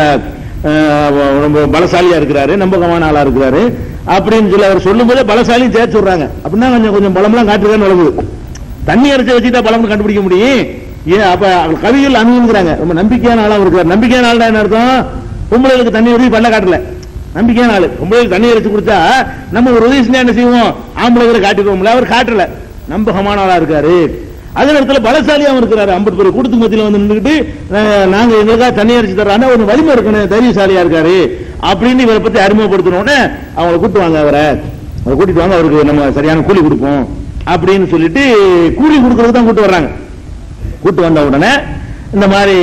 அஹ், ரொம்ப பலசாலியா இருக்கிறாரு நம்பகமான ஆளா இருக்கிறாரு அப்படின்னு சொல்லி அவர் சொல்லும் போதே பலசாலியும் சேர்த்து சொல்றாங்க அப்படின்னா கொஞ்சம் கொஞ்சம் பலம்லாம் காட்டுதான் வழங்குது தண்ணி அரைச்சு வச்சுட்டா பலம் கண்டுபிடிக்க முடியும் ஏன் அப்ப அவர் கவிகள் அணுகுங்கிறாங்க ரொம்ப நம்பிக்கையான ஆளா இருக்காரு நம்பிக்கையான ஆள் என்ன அர்த்தம் பொம்பளைகளுக்கு தண்ணி உதவி பல்ல காட்டல நம்பிக்கையான ஆளு பொம்பளைகளுக்கு தண்ணி அரைச்சு கொடுத்தா நம்ம ஒரு உதவி செஞ்சா என்ன செய்வோம் ஆம்பளைகளை காட்டிடுவோம்ல அவர் காட்டல நம்பகமான ஆளா இருக்காரு அதே நேரத்தில் பலசாலியாவும் இருக்கிறாரு ஐம்பது பேர் கூட்டத்து மத்தியில வந்து நின்றுட்டு அஹ், நாங்க எங்களுக்காக தண்ணி அரைச்சு தர்றாங்க ஒரு வலிமை இருக்கணும் தைரியசாலியா இருக்காரு அப்படின்னு இவரை பத்தி அறிமுகப்படுத்தினோடனே அவங்களை கூட்டு வாங்க அவரை அவரை கூட்டிட்டு வாங்க அவருக்கு நம்ம சரியான கூலி கொடுப்போம் அப்படின்னு சொல்லிட்டு கூலி கொடுக்கறதுக்கு தான் கூட்டு வர்றாங்க கூட்டு வந்த உடனே இந்த மாதிரி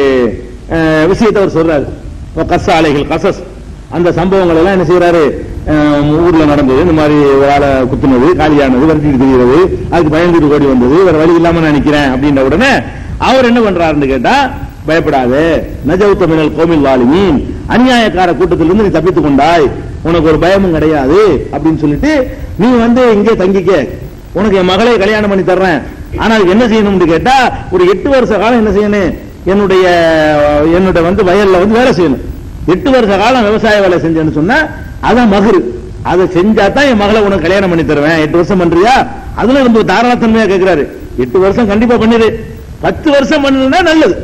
அஹ், விஷயத்தை அவர் சொல்றாரு இப்ப கச ஆலைகள் கசஸ் அந்த சம்பவங்கள் எல்லாம் என்ன செய்யறாரு அஹ், ஊர்ல நடந்தது இந்த மாதிரி ஒரு ஆளை குத்துனது காலியானது விரட்டிட்டு தெரிகிறது அதுக்கு பயந்துட்டு ஓடி வந்தது வேற வழி இல்லாம நான் நிக்கிறேன் அப்படின்ற உடனே அவர் என்ன பண்றாருன்னு கேட்டா பயப்படாதே நஜவுத்த மினல் கோமில் வாலிமீன் அநியாயக்கார கூட்டத்திலிருந்து நீ தப்பித்துக் கொண்டாய் உனக்கு ஒரு பயமும் கிடையாது அப்படின்னு சொல்லிட்டு நீ வந்து இங்கே தங்கிக்க உனக்கு என் மகளை கல்யாணம் பண்ணி தர்றேன் ஆனா அதுக்கு என்ன செய்யணும்னு கேட்டா ஒரு எட்டு வருஷ காலம் என்ன செய்யணும் என்னுடைய என்னுடைய வந்து வயல்ல வந்து வேலை செய்யணும் எட்டு வருஷ காலம் விவசாய வேலை செஞ்சேன்னு சொன்னா அதான் மகுரு அதை செஞ்சா தான் என் மகளை உனக்கு கல்யாணம் பண்ணி தருவேன் எட்டு வருஷம் பண்றியா அதுல ரொம்ப தாராளத்தன்மையா கேட்கிறாரு எட்டு வருஷம் கண்டிப்பா பண்ணிடு பத்து வருஷம் பண்ணணும்னா நல்லது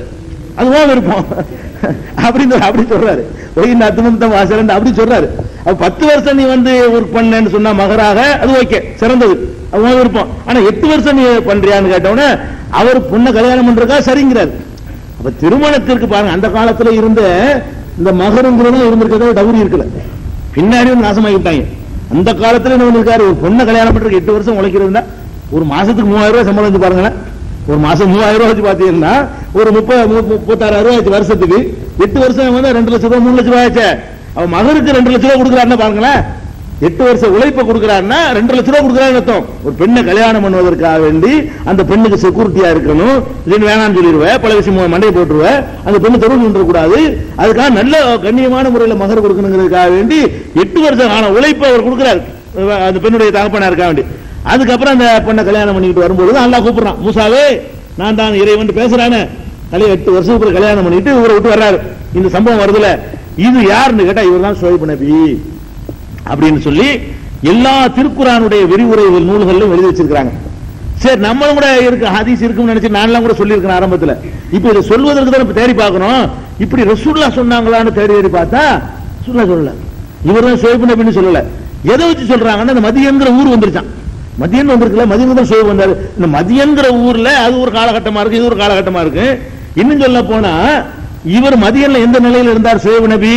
அதுவும் விருப்பம் அப்படின்னு அப்படி சொல்றாரு ஒயின் அத்துமந்தம் வாசலன் அப்படி சொல்றாரு அப்ப பத்து வருஷம் நீ வந்து ஒர்க் பண்ணேன்னு சொன்னா மகராக அது ஓகே சிறந்தது அதுவும் விருப்பம் ஆனா எட்டு வருஷம் நீ பண்றியான்னு கேட்டவுடனே அவர் பொண்ணை கல்யாணம் பண்றதுக்கா சரிங்கிறாரு அப்ப திருமணத்திற்கு பாருங்க அந்த காலத்துல இருந்த இந்த மகருங்கிறதும் இருந்திருக்கிறத டவுரி இருக்குல்ல பின்னாடி வந்து நாசமாகி விட்டாங்க அந்த காலத்துல என்ன இருக்காரு ஒரு பொண்ணை கல்யாணம் பண்றதுக்கு எட்டு வருஷம் உழைக்கிறதுனா ஒரு மாசத்துக்கு மூவாயிரம் ரூபாய் சம்பளம் வச்சு பாருங்களேன் ஒரு மாசம் மூவாயிரம் ரூபாய் வச்சு பாத்தீங்கன்னா ஒரு முப்பது மு- முப்பத்தாறாயிரம் ரூபாய் ஆச்சு வருஷத்துக்கு எட்டு வருஷம் வந்து ரெண்டு லட்சம் ரூபாய் மூணு லட்சம் ரூபாய் ஆச்சு அவன் மகருக்கு ரெண்டு லட்சம் ரூபாய் கொடுக்குறாருன்னா பாருங்களேன் எட்டு வருஷம் உழைப்பை கொடுக்குறாருன்னா ரெண்டு லட்சம் ரூபாய் கொடுக்குறாரு அர்த்தம் ஒரு பெண்ணை கல்யாணம் பண்ணுவதற்காக வேண்டி அந்த பெண்ணுக்கு செக்யூரிட்டியா இருக்கணும் இல்லைன்னு வேணாம்னு சொல்லிடுவேன் பல விஷயம் மண்டையை போட்டுருவேன் அந்த பெண்ணு தெருவில் நின்று கூடாது அதுக்காக நல்ல கண்ணியமான முறையில் மகர் கொடுக்கணுங்கிறதுக்காக வேண்டி எட்டு வருஷம் ஆன உழைப்பை அவர் கொடுக்குறாரு அந்த பெண்ணுடைய தகப்பனா இருக்க வேண்டி அதுக்கப்புறம் அந்த பெண்ணை கல்யாணம் பண்ணிட்டு வரும்போது அல்லாஹ் கூப்பிடுறான் மூசாவே நான் தான் இறைவன் பேசுறானே கல்யாணம் எட்டு வருஷத்துக்கு கல்யாணம் பண்ணிட்டு இவரை விட்டு வர்றாரு இந்த சம்பவம் வருதுல இது யாருன்னு கேட்டா இவர் தான் சோய்பு நபி அப்படின்னு சொல்லி எல்லா திருக்குறானுடைய விரிவுரைகள் நூல்களிலும் எழுதி வச்சிருக்காங்க சரி நம்மளும் கூட இருக்கு ஹதீஸ் இருக்கும்னு நினைச்சு நான்லாம் கூட சொல்லியிருக்கேன் ஆரம்பத்துல இப்ப இதை சொல்வதற்கு தான் இப்ப தேடி பார்க்கணும் இப்படி ரசூல்லா சொன்னாங்களான்னு தேடி தேடி பார்த்தா ரசூல்லா சொல்லல இவர் தான் சோய்பு நபின்னு சொல்லல எதை வச்சு சொல்றாங்கன்னா இந்த மதியங்கிற ஊர் வந்துருச்சான் மதியன் வந்திருக்குல்ல மதியம் தான் சோய்வு வந்தாரு இந்த மதியங்கிற ஊர்ல அது ஒரு காலகட்டமா இருக்கு இது ஒரு காலகட்டமா இருக்கு இன்னும் சொல்ல போனா இவர் மதியன்ல எந்த நிலையில இருந்தார் சோய்வு நபி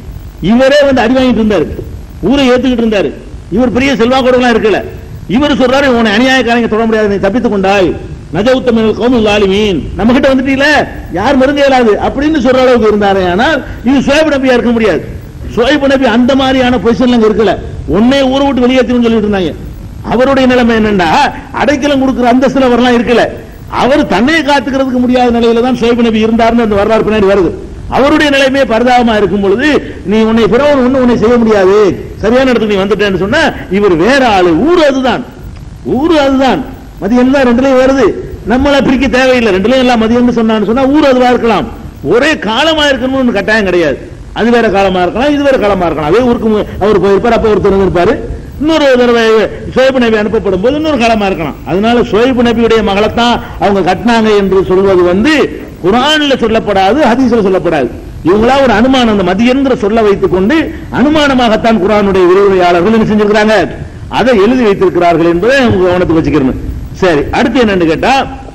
இவரே வந்து அடி வாங்கிட்டு இருந்தாரு ஊரை ஏத்துக்கிட்டு இருந்தாரு இவர் பெரிய செல்வாக்கோடலாம் இருக்கல இவர் சொல்றாரு உன்னை அநியாயக்காரங்க தொட முடியாது நீ தப்பித்துக் கொண்டாய் நஜவுத்தமிழ் கௌமுல் லாலிமீன் நம்ம கிட்ட வந்துட்டீல யார் மருங்க இயலாது அப்படின்னு சொல்ற அளவுக்கு இருந்தாரே ஆனால் இது சுயபு நபியா இருக்க முடியாது சுயபு நபி அந்த மாதிரியான பொசிஷன்ல அங்க இருக்கல உன்னை ஊரை விட்டு வெளியேற்றணும்னு சொல்லிட்டு இருந்தாங்க அவருடைய நிலைமை என்னன்னா அடைக்கலம் கொடுக்கிற அந்தஸ்துல வரலாம் இருக்கல அவர் தன்னை காத்துக்கிறதுக்கு முடியாத நிலையில தான் சுயபு நபி இருந்தாருன்னு அந்த வரலாறு பின்னாடி வருது அவருடைய நிலைமையே பரிதாபமா இருக்கும் பொழுது நீ உன்னை பிறவன் ஒண்ணு உன்னை செய்ய முடியாது சரியான இடத்துக்கு நீ வந்துட்டேன்னு சொன்னா இவர் வேற ஆளு ஊரு அதுதான் ஊரு அதுதான் மதியம் தான் ரெண்டுலயும் வருது நம்மள பிரிக்க தேவையில்லை ரெண்டுலயும் எல்லாம் மதியம்னு சொன்னான்னு சொன்னா ஊர் அதுவா இருக்கலாம் ஒரே காலமா இருக்கணும்னு கட்டாயம் கிடையாது அது வேற காலமா இருக்கலாம் இது வேற காலமா இருக்கலாம் அதே ஊருக்கு மு- அவர் போயிருப்பார் அப்ப ஒருத்தர் இருப்பாரு இன்னொரு தடவை சுயபு நபி அனுப்பப்படும் போது இன்னொரு காலமா இருக்கலாம் அதனால சுயபு நபியுடைய மகளைத்தான் அவங்க கட்டினாங்க என்று சொல்வது வந்து குரான்ல சொல்லப்படாது ஹதீஸ்ல சொல்லப்படாது இவங்களா ஒரு அனுமானம் அந்த மதியங்கிற சொல்ல வைத்துக் கொண்டு அனுமானமாகத்தான் குரானுடைய விரிவுரையாளர்கள் என்ன செஞ்சிருக்கிறாங்க அதை எழுதி வைத்திருக்கிறார்கள் என்பதை உங்க கவனத்துக்கு வச்சுக்கிறேன் சரி அடுத்து என்னன்னு கேட்டா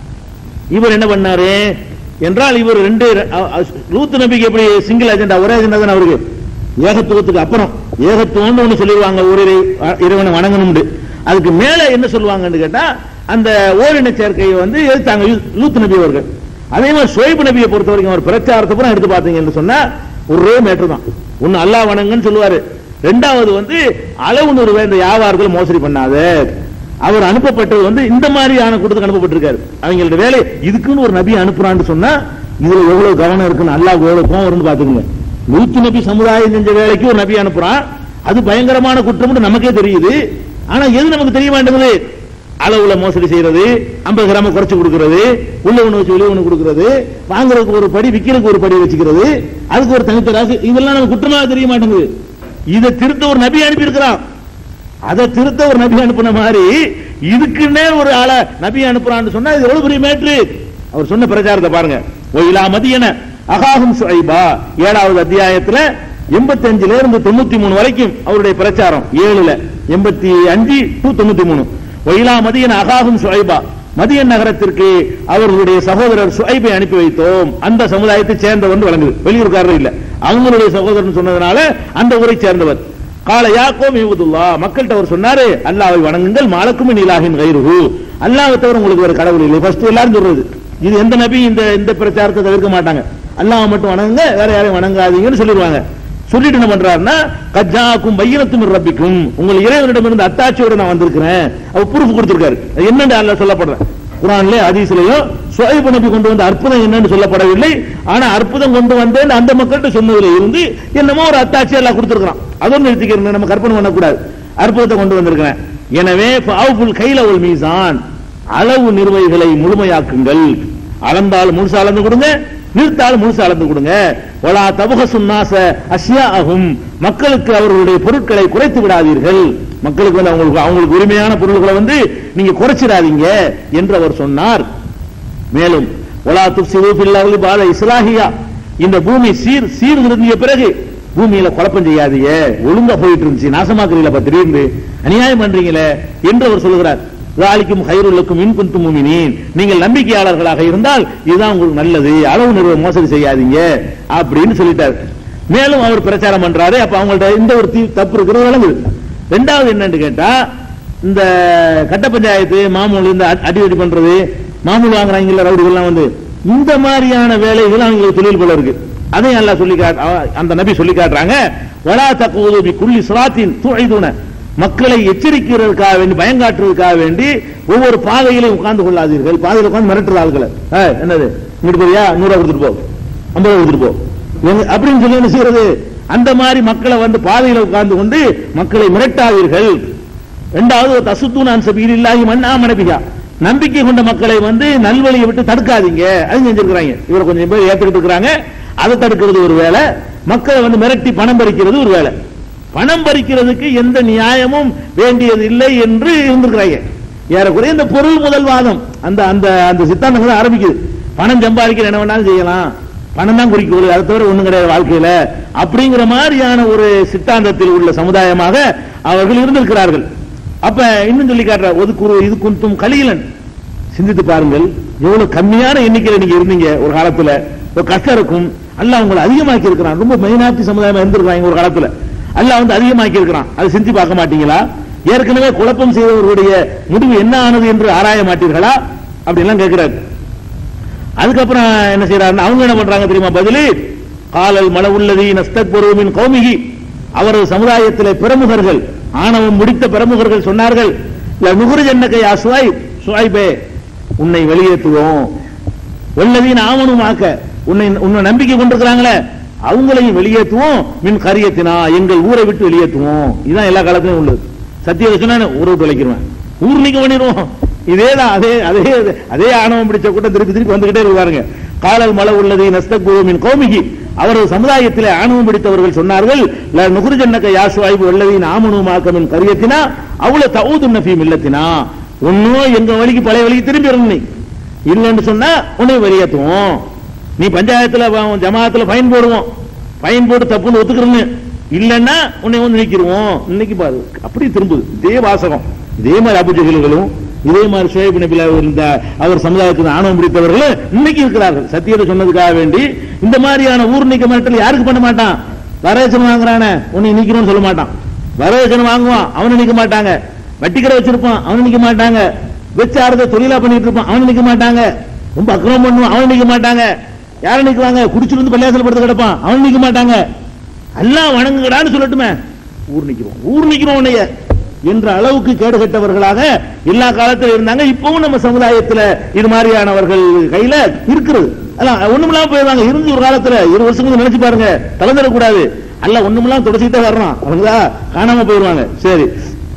இவர் என்ன பண்ணாரு என்றால் இவர் ரெண்டு அ- அ- லூத் நபிக்கு எப்படி சிங்கிள் அஜெண்டா ஒரே அஜெண்டா தானே அவருக்கு ஏகத்துவத்துக்கு அப்புறம் ஏகத்துவம்னு ஒண்ணு சொல்லிடுவாங்க ஒரு இறை- இறைவனை வணங்கணும்னு அதுக்கு மேல என்ன சொல்லுவாங்கன்னு கேட்டா அந்த ஓரின சேர்க்கையை வந்து எதிர்த்தாங்க யூ- லூத் நபி அவர்கள் அதே மாதிரி சுவைப்பு நபியை பொறுத்த வரைக்கும் அவர் பிரச்சாரத்தை பூரா எடுத்து பார்த்தீங்கன்னு சொன்னா ஒரே மேட்டர் தான் ஒன்னு அல்லாஹ் வணங்குன்னு சொல்லுவாரு ரெண்டாவது வந்து அளவு நூறு இந்த வியாபாரத்தில் மோசடி பண்ணாத அவர் அனுப்பப்பட்டது வந்து இந்த மாதிரியான கூட்டத்துக்கு அனுப்பப்பட்டிருக்காரு அவங்களோட வேலை இதுக்குன்னு ஒரு நபி அனுப்புறான்னு சொன்னா இதுல எவ்வளவு கவனம் இருக்குன்னு அல்லாஹ் எவ்வளவு கோவம் வரும்னு பாத்துக்கோங்க நூத்தி நபி சமுதாயம் செஞ்ச வேலைக்கு ஒரு நபி அனுப்புறான் அது பயங்கரமான குற்றம்னு நமக்கே தெரியுது ஆனா எது நமக்கு தெரிய மாட்டேங்குது அளவுல மோசடி செய்யறது ஐம்பது கிராம குறைச்சு கொடுக்கிறது உள்ள ஒண்ணு வச்சு வெளிய ஒண்ணு கொடுக்கிறது வாங்குறதுக்கு ஒரு படி விக்கிறதுக்கு ஒரு படி வச்சுக்கிறது அதுக்கு ஒரு தனித்த ராசி இதெல்லாம் நமக்கு குற்றமாக தெரிய மாட்டேங்குது இதை திருத்த ஒரு நபி அனுப்பி இருக்கிறான் அதை திருத்த ஒரு நபி அனுப்புன மாதிரி இதுக்குன்னே ஒரு ஆளை நபி அனுப்புறான்னு சொன்னா இது எவ்வளவு பெரிய மேட்ரு அவர் சொன்ன பிரச்சாரத்தை பாருங்க ஒயிலா மதியன அகாகும் சுஐபா ஏழாவது அத்தியாயத்துல எண்பத்தி அஞ்சுல இருந்து தொண்ணூத்தி மூணு வரைக்கும் அவருடைய பிரச்சாரம் ஏழுல எண்பத்தி அஞ்சு டு தொண்ணூத்தி மூணு ஒயிலா மதியன அகாகும் சுஐபா மதியன் நகரத்திற்கு அவர்களுடைய சகோதரர் சுஐபை அனுப்பி வைத்தோம் அந்த சமுதாயத்தை சேர்ந்தவர் வழங்குது வெளியூர்காரர் இல்ல அவங்களுடைய சகோதரன் சொன்னதுனால அந்த ஊரை சேர்ந்தவர் கால யாக்கோம் இவதுல்லா மக்கள்கிட்ட அவர் சொன்னாரு அல்லாவை வணங்குங்கள் மாலக்கும் நீலாகின் கைருகு அல்லாவை தவிர உங்களுக்கு வேற கடவுள் இல்லை ஃபர்ஸ்ட் எல்லாரும் சொல்றது இது எந்த நபி இந்த இந்த பிரச்சாரத்தை தவிர்க்க மாட்டாங்க அல்லாஹ் மட்டும் வணங்குங்க வேற யாரையும் வணங்காதீங்கன்னு சொல்லிடுவாங்க சொல்லிட்டு என்ன பண்றாருன்னா கஜாக்கும் பையனத்தும் ரப்பிக்கும் உங்கள் இறைவனிடமிருந்து அத்தாட்சியோட நான் வந்திருக்கிறேன் அவர் ப்ரூஃப் கொடுத்திருக்காரு அது என்னன்னு அல்ல சொல்லப்படுறேன் குரான்ல ஹதீஸ்லயும் சுவைப்பு நபி கொண்டு வந்த அற்புதம் என்னன்னு சொல்லப்படவில்லை ஆனா அற்புதம் கொண்டு வந்தேன் அந்த மக்கள்கிட்ட சொன்னதுல இருந்து என்னமோ ஒரு அத்தாட்சி எல்லாம் கொடுத்திருக்கிறான் அதுவும் நிறுத்திக்கிறேன் நம்ம கற்பனை பண்ணக்கூடாது அற்புதத்தை கொண்டு வந்திருக்கிறேன் எனவே ஃபாவுல் கைல ஒரு மீசான் அளவு நிர்வகிகளை முழுமையாக்குங்கள் அளந்தால் முழுசா அளந்து கொடுங்க நிறுத்தால் முழுசா அளந்து கொடுங்க ஒலா தபக சுன்னாச அஸ்யா ஆகும் மக்களுக்கு அவர்களுடைய பொருட்களை குறைத்து விடாதீர்கள் மக்களுக்கு வந்து அவங்களுக்கு அவங்களுக்கு உரிமையான பொருட்களை வந்து நீங்க குறைச்சிடாதீங்க என்று அவர் சொன்னார் மேலும் ஒலா துப்சிது ஃபில் அர்லி பாத இஸ்லாஹியா இந்த பூமி சீர் சீர் திருந்திய பிறகு பூமியில குழப்பம் செய்யாதீங்க ஒழுங்கா போயிட்டு இருந்துச்சு நாசமாக்குறீங்களா பா திடீர்னு அநியாயம் பண்றீங்களே என்று அவர் சொல்கிறார் தாலிக்கும் ஹைருலுக்கும் இன் குந்தும் முமினீன் நீங்கள் நம்பிக்கையாளர்களாக இருந்தால் இதுதான் உங்களுக்கு நல்லது அளவு நிறுவ மோசடி செய்யாதீங்க அப்படின்னு சொல்லிட்டார் மேலும் அவர் பிரச்சாரம் பண்றாரு அப்ப அவங்கள்ட்ட இந்த ஒரு தீ- தப்பு இருக்கிறது விளங்குது ரெண்டாவது என்னன்னு கேட்டா இந்த கட்ட பஞ்சாயத்து மாமூல் இந்த அ- அடி அடி பண்றது மாமூல் வாங்குறாங்கல்ல ரவுடிகள்லாம் வந்து இந்த மாதிரியான வேலைகள் அவங்களுக்கு தொழில் போல இருக்கு அதையும் அல்லாஹ் சொல்லி காட் அவ- அந்த நபி சொல்லி காட்டுறாங்க வலா தக்குவது பி குல்லி சுராத்தின் துழைதுன மக்களை எச்சரிக்கிறதுக்காக வேண்டி பயங்காட்டுறதுக்காக வேண்டி ஒவ்வொரு பாதையிலையும் உட்கார்ந்து கொள்ளாதீர்கள் பாதையில உட்கார்ந்து மிரட்டுற ஆள்களை ஏய், என்னது இங்கிட்டு போறியா நூறு ரூபா கொடுத்துட்டு போ ஐம்பது ரூபா கொடுத்துட்டு போ எங்க- அப்படின்னு சொல்லி என்ன செய்யறது அந்த மாதிரி மக்களை வந்து பாதையில உட்கார்ந்து கொண்டு மக்களை மிரட்டாதீர்கள் இரண்டாவது தசுத்தூன் சபீர் இல்லாஹி மண்ணா மனபிகா நம்பிக்கை கொண்ட மக்களை வந்து நல்வழியை விட்டு தடுக்காதீங்க அது செஞ்சிருக்கிறாங்க இவரை கொஞ்சம் பேர் ஏத்துக்கிட்டு இருக்கிறாங்க அதை தடுக்கிறது ஒரு வேலை மக்களை வந்து மிரட்டி பணம் பறிக்கிறது ஒரு வேலை பணம் பறிக்கிறதுக்கு எந்த நியாயமும் வேண்டியது இல்லை என்று இருந்திருக்கிறாங்க ஏறக்குறைய இந்த பொருள் முதல்வாதம் அந்த அந்த அந்த சித்தாந்தம் தான் ஆரம்பிக்குது பணம் சம்பாதிக்க என்ன வேணாலும் செய்யலாம் பணம் தான் குறிக்கோள் அதை தவிர ஒண்ணும் கிடையாது வாழ்க்கையில அப்படிங்கிற மாதிரியான ஒரு சித்தாந்தத்தில் உள்ள சமுதாயமாக அவர்கள் இருந்திருக்கிறார்கள் அப்ப இன்னும் சொல்லி காட்டுற ஒதுக்குறு இது குந்தும் கலியலன் சிந்தித்து பாருங்கள் எவ்வளவு கம்மியான எண்ணிக்கையில நீங்க இருந்தீங்க ஒரு காலத்துல ஒரு கஷ்டம் இருக்கும் அல்லாஹ் உங்களை அதிகமாக்கி இருக்கிறான் ரொம்ப மைனாரிட்டி சமுதாயமா இருந்திருக்காங்க ஒரு காலத்துல அல்லாஹ் வந்து அதிகமாக்கி இருக்கிறான் அதை செஞ்சு பார்க்க மாட்டீங்களா ஏற்கனவே குழப்பம் செய்தவர்களுடைய முடிவு என்ன ஆனது என்று ஆராய மாட்டீர்களா அப்படி எல்லாம் கேட்கிறாரு அதுக்கப்புறம் என்ன செய்யறாருன்னா அவங்க என்ன பண்றாங்க தெரியுமா பதிலு காலல் மலவுள்ளதி நஸ்தக்பருவின் கௌமிகி அவரது சமுதாயத்திலே பிரமுகர்கள் ஆணவம் முடித்த பிரமுகர்கள் சொன்னார்கள் நுகுருஜன்னக்கை சுவாய் சுவாய்பே உன்னை வெளியேற்றுவோம் வல்லதீன் ஆவணுமாக்க உன்னை உன்னை நம்பிக்கை கொண்டிருக்கிறாங்களே அவங்களையும் வெளியேற்றுவோம் மின் கரியத்தினா எங்கள் ஊரை விட்டு வெளியேற்றுவோம் இதுதான் எல்லா காலத்திலும் உள்ளது சத்தியத்தை சொன்னா ஊரை விட்டு விளைக்கிறோம் ஊர் நீக்க பண்ணிடுவோம் இதேதான் அதே அதே அதே ஆணவம் பிடிச்ச கூட்டம் திருப்பி திருப்பி வந்துகிட்டே இருக்காருங்க காலல் மலை உள்ளது நஸ்தகுமின் கௌமிகி அவரது சமுதாயத்திலே ஆணவம் பிடித்தவர்கள் சொன்னார்கள் ல நுகுருஜன்னக யாசுவாய்பு வல்லதீன் ஆமனுமாக்கமின் கரியத்தினா அவ்வளவு தவுது நஃபி மில்லத்தினா ஒன்னும் எங்க வழிக்கு பழைய வழிக்கு திரும்பி வரணும் நீ இல்லைன்னு சொன்னா உன்னை வெளியேற்றுவோம் நீ பஞ்சாயத்துல வ- ஜமாத்துல ஃபைன் போடுவோம் ஃபைன் போட்டு தப்புன்னு ஒத்துக்கிறன்னு இல்லைன்னா உன்னை வந்து நிக்கிருவோம் இன்னைக்கு பாரு அப்படி திரும்புது இதே வாசகம் இதே மாதிரி அபுஜகளும் இதே மாதிரி சுயப் நபில இருந்த அவர் சமுதாயத்தில் ஆணவம் பிடித்தவர்கள் இன்னைக்கு இருக்கிறார்கள் சத்தியத்தை சொன்னதுக்காக வேண்டி இந்த மாதிரியான ஊர் நீக்க மிரட்டல் யாருக்கு பண்ண மாட்டான் வரதட்சணை வாங்குறானே உன்னை நிக்கணும்னு சொல்ல மாட்டான் வரதட்சணை வாங்குவான் அவனை நிக்க மாட்டாங்க வட்டிக்கடை வச்சிருப்பான் அவனை நிக்க மாட்டாங்க வெச்சாரத தொழிலா பண்ணிட்டு இருப்பான் அவனை நிக்க மாட்டாங்க ரொம்ப அக்கிரமம் பண்ணுவான் அவனை நிக்க மாட்டாங்க யாரை நிக்குவாங்க குடிச்சிட்டு வந்து பள்ளியாசல் படுத்து கிடப்பான் அவனை நிக்க மாட்டாங்க எல்லாம் வணங்குகிறான்னு சொல்லட்டுமே ஊர் நிக்கிறோம் ஊர் நிக்கிறோம் உன்னைய என்ற அளவுக்கு கேடு கெட்டவர்களாக எல்லா காலத்திலும் இருந்தாங்க இப்பவும் நம்ம சமுதாயத்துல இது மாதிரியானவர்கள் கையில இருக்கிறது அதான் ஒண்ணுமில்லாம போயிருவாங்க இருந்து ஒரு காலத்துல இரு வருஷம் நினைச்சு பாருங்க கலந்துடக்கூடாது அல்ல ஒண்ணுமில்லாம தொடச்சிட்டே வர்றான் அவங்களா காணாம போயிருவாங்க சரி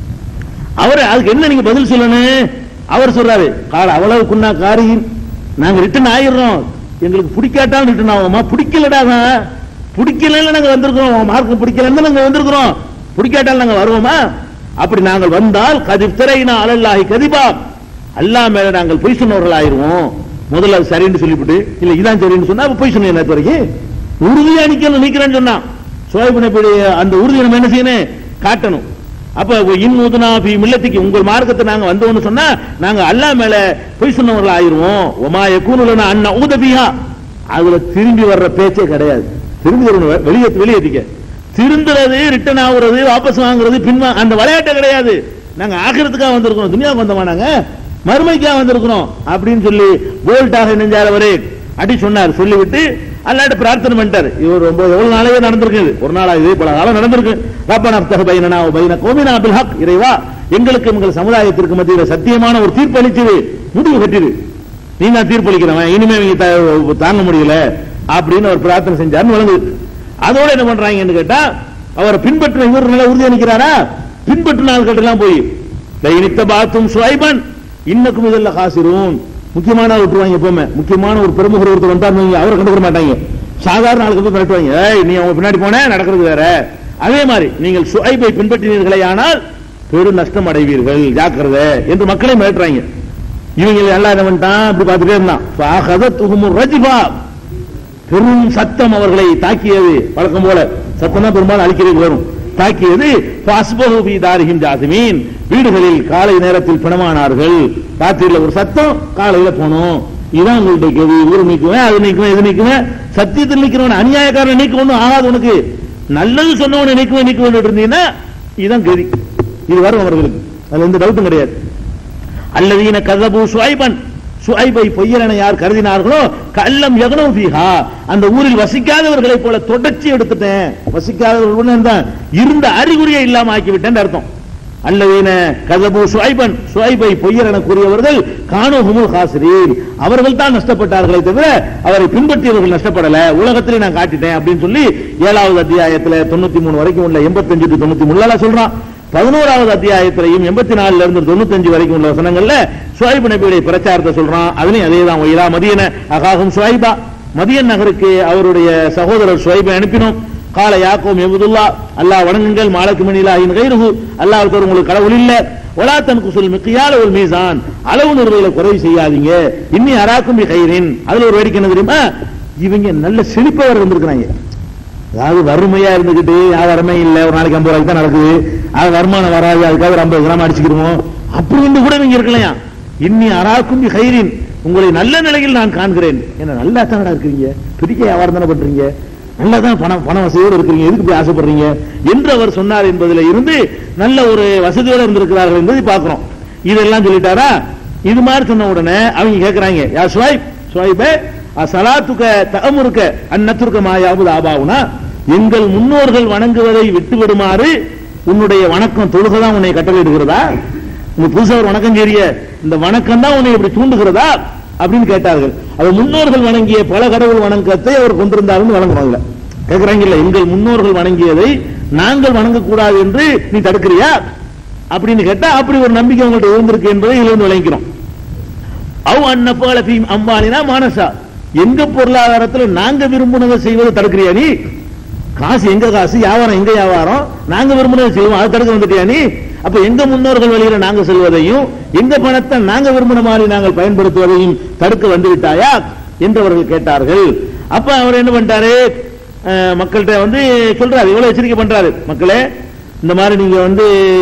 அவர் அதுக்கு என்ன நீங்க பதில் சொல்லணும் அவர் சொல்றாரு கால அவ்வளவு குன்னா காரியின் நாங்க ரிட்டர்ன் ஆயிடுறோம் எங்களுக்கு பிடிக்காட்டாலும் ரிட்டர்ன் ஆகுமா பிடிக்கலடா பிடிக்கல நாங்க வந்திருக்கிறோம் மார்க் பிடிக்கலன்னு நாங்க வந்திருக்கிறோம் பிடிக்காட்டாலும் நாங்க வருவோமா அப்படி நாங்கள் வந்தால் கதிப்தரைனா அலல்லாஹி கதிபா அல்லாஹ் மேல நாங்கள் பொய் சொன்னவர்கள் ஆயிருவோம் முதல்ல அது சரின்னு சொல்லிவிட்டு இல்ல இதான் சரின்னு சொன்னா அப்ப பொய் சொன்னீங்க நேத்து வரைக்கும் உறுதியா நிக்கணும் நிக்கிறேன்னு சொன்னான் சோயப் நபியுடைய அந்த உறுதியை நம்ம என்ன செய்யணும் காட்டணும் அப்ப இன்னுதுனா பி மில்லத்துக்கு உங்கள் மார்க்கத்தை நாங்க வந்தோம்னு சொன்னா நாங்க அல்லாஹ் மேல பொய் சொன்னவர்கள் ஆயிருவோம் ஒமா யகூனுலனா அன்ன ஊதபிஹா அதுல திரும்பி வர்ற பேச்சே கிடையாது திரும்பி வரணும் வெளியே வெளியேற்றிக்க திருந்துறது ரிட்டர்ன் ஆகுறது வாபஸ் வாங்குறது பின்வா அந்த விளையாட்டே கிடையாது நாங்க ஆக்கிறதுக்காக வந்திருக்கிறோம் துனியாவுக்கு வந்தோமா நாங்க மறுமைக்காக வந்திருக்கிறோம் அப்படின்னு சொல்லி போல்ட்டாக நெஞ்சார் அவரு அடி சொன்னார் சொல்லிவிட்டு அல்லாட்ட பிரார்த்தனை பண்ணிட்டாரு இவர் ரொம்ப எவ்வளவு நாளையே நடந்திருக்கு ஒரு நாளா இதே பல காலம் நடந்திருக்கு ரப்பனா அப்தஹ பைனனா வ பைன கோமினா பில் ஹக் இறைவா எங்களுக்கு எங்கள் சமுதாயத்திற்கு மத்தியில் சத்தியமான ஒரு தீர்ப்பு அளிச்சது முடிவு கட்டிடு நீ தான் தீர்ப்பு அளிக்கிறவன் இனிமே இவங்க தா- தாங்க முடியல அப்படின்னு அவர் பிரார்த்தனை செஞ்சாருன்னு வழங்குது அதோட என்ன பண்றாங்கன்னு கேட்டா அவரை பின்பற்ற இவர் நல்லா உறுதியா நிக்கிறாரா பின்பற்றின ஆட்கள் எல்லாம் போய் லைனித்த பாத்தும் சுவைபன் இன்னக்கும் இதெல்லாம் காசிரும் முக்கியமான ஆள் விட்டுருவாங்க எப்பவுமே முக்கியமான ஒரு பிரமுகர் ஒருத்தர் வந்தாருன்னு வைங்க, அவரை கண்டுக்க மாட்டாங்க சாதாரண ஆளுக்கு போய் மிரட்டுவாங்க ஏய் நீ அவங்க பின்னாடி போன நடக்கிறது வேற அதே மாதிரி நீங்கள் சுவைபை பின்பற்றினீர்களே ஆனால் பெரும் நஷ்டம் அடைவீர்கள் ஜாக்கிரதை என்று மக்களை மிரட்டுறாங்க இவங்க எல்லாம் என்ன பண்ணிட்டான் அப்படி பார்த்துட்டே இருந்தான் ஃபஅகதத்துஹுமு ரஜ்ஃபா பெரும் சத்தம் அவர்களை தாக்கியது வழக்கம் போல சத்தம் தான் பெரும்பாலும் அழிக்கிறது வரும் தாக்கியது ஃபஅஸ்பஹு ஃபீ தாரிஹிம் ஜாசிமீன் வீடுகளில் காலை நேரத்தில் பிணமானார்கள் ராத்திரியில ஒரு சத்தம் காலையில போனோம் இதான் உங்கள்ட்ட கேள்வி ஊர் நீக்குவேன் அது நீக்குவேன் இது நீக்குவேன் சத்தியத்தில் நிக்கிறவன் அநியாயக்காரன் நீக்க ஒண்ணும் ஆகாது உனக்கு நல்லது சொன்னவனை நீக்குவேன் நீக்க வேண்டிட்டு இருந்தீங்கன்னா இதுதான் கதி இது வரும் அவர்களுக்கு அதுல எந்த டவுட்டும் கிடையாது அல்லதீன கதபு சுவைபன் சுவைபை பொய்யரென யார் கருதினார்களோ கல்லம் யகனம் ஃபீஹா அந்த ஊரில் வசிக்காதவர்களைப் போல தொடர்ச்சி எடுத்துட்டேன் வசிக்காதவர்கள் தான் இருந்த அறிகுறியை இல்லாம ஆக்கி விட்டேன் அர்த்தம் அல்லதீன கதபு சுவைபன் சுவைபை பொய்யரென கூறியவர்கள் காணோ ஹுமுல் ஹாசிரீன் அவர்கள் தான் நஷ்டப்பட்டார்களே தவிர அவரை பின்பற்றியவர்கள் நஷ்டப்படல உலகத்திலே நான் காட்டிட்டேன் அப்படின்னு சொல்லி ஏழாவது அத்தியாயத்துல தொண்ணூத்தி மூணு வரைக்கும் உள்ள எண்பத்தஞ்சு டு தொண்ணூத்தி மூணுல சொல்றான் பதினோராவது அத்தியாயத்திலையும் எண்பத்தி நாலுல இருந்து தொண்ணூத்தஞ்சு வரைக்கும் உள்ள வசனங்கள்ல சுவைப் நபியுடைய பிரச்சாரத்தை சொல்றான் அதுலயும் அதே தான் ஒயிலா மதியன அகாகும் சுவைபா மதியன் நகருக்கு அவருடைய சகோதரர் சுவைபை அனுப்பினோம் கால யாக்கோம் எவதுல்லா அல்லாஹ் வணங்குங்கள் மாலக்கு மணிலா இன் கைருகு அல்லாஹ் ஒருத்தர் உங்களுக்கு கடவுள் இல்ல ஒலா தனக்கு சொல் மிக்கையால ஒரு மீசான் அளவு நிறுவலை குறைவு செய்யாதீங்க இன்னி அராக்கும் கைரின் அதுல ஒரு வேடிக்கை என்ன தெரியுமா இவங்க நல்ல செழிப்பவர் வந்திருக்கிறாங்க அதாவது வறுமையா இருந்துகிட்டு வியாபாரமே இல்ல ஒரு நாளைக்கு ஐம்பது ரூபாய்க்கு தான் நடக்குது அது வருமானம் வராது அதுக்காக ஒரு ஐம்பது கிராம் அடிச்சுக்கிருவோம் அப்படின்னு கூட இவங்க இருக்கலையா இன்னி அராக்கும் ஹைரின் உங்களை நல்ல நிலையில் நான் காண்கிறேன் என்ன நல்லா தானடா இருக்கிறீங்க பெரிய வியாபாரம் தானே பண்றீங்க நல்லா தான் பணம் பண வசதியோடு இருக்கிறீங்க எதுக்கு போய் ஆசைப்படுறீங்க என்று அவர் சொன்னார் என்பதில் இருந்து நல்ல ஒரு வசதியோடு இருந்திருக்கிறார்கள் என்பதை பார்க்கிறோம் இதெல்லாம் சொல்லிட்டாரா இது மாதிரி சொன்ன உடனே அவங்க கேட்கறாங்க யா சுவைப் சுவைபே அசலாத்துக்க தகமுருக்க அந்நத்துருக்க மாயாவது ஆபாவுனா எங்கள் முன்னோர்கள் வணங்குவதை விட்டு விடுமாறு உன்னுடைய வணக்கம் தொழுகதான் உன்னை கட்டளையிடுகிறதா உங்க புதுசா ஒரு வணக்கம் செய்ய இந்த வணக்கம் தான் உன்னை இப்படி தூண்டுகிறதா அப்படின்னு கேட்டார்கள் அவர் முன்னோர்கள் வணங்கிய பல கடவுள் வணக்கத்தை அவர் கொண்டிருந்தாருன்னு வணங்குறாங்க கேட்கிறாங்க இல்ல எங்கள் முன்னோர்கள் வணங்கியதை நாங்கள் வணங்கக்கூடாது என்று நீ தடுக்கிறியா அப்படின்னு கேட்டா அப்படி ஒரு நம்பிக்கை உங்கள்ட்ட இருந்திருக்கு என்பதை இதுல இருந்து விளங்கிறோம் அவ் அன்னப்பகல பீம் அம்பாலினா மானசா எங்க பொருளாதாரத்துல நாங்க விரும்பினதை செய்வதை தடுக்கிறியா நீ காசு எங்க காசு வியாபாரம் எங்க வியாபாரம் நாங்க விரும்பினதை செய்வோம் அதை தடுக்க வந்துட்டியா நீ அப்ப எங்க முன்னோர்கள் வழியில நாங்க செல்வதையும் எங்க பணத்தை நாங்க விரும்பின மாதிரி நாங்கள் பயன்படுத்துவதையும் தடுக்க வந்து விட்டாயா என்று அவர்கள் கேட்டார்கள் அப்ப அவர் என்ன பண்ணிட்டாரு அஹ், மக்கள்கிட்ட வந்து சொல்றாரு இவ்வளவு எச்சரிக்கை பண்றாரு மக்களே இந்த மாதிரி நீங்க வந்து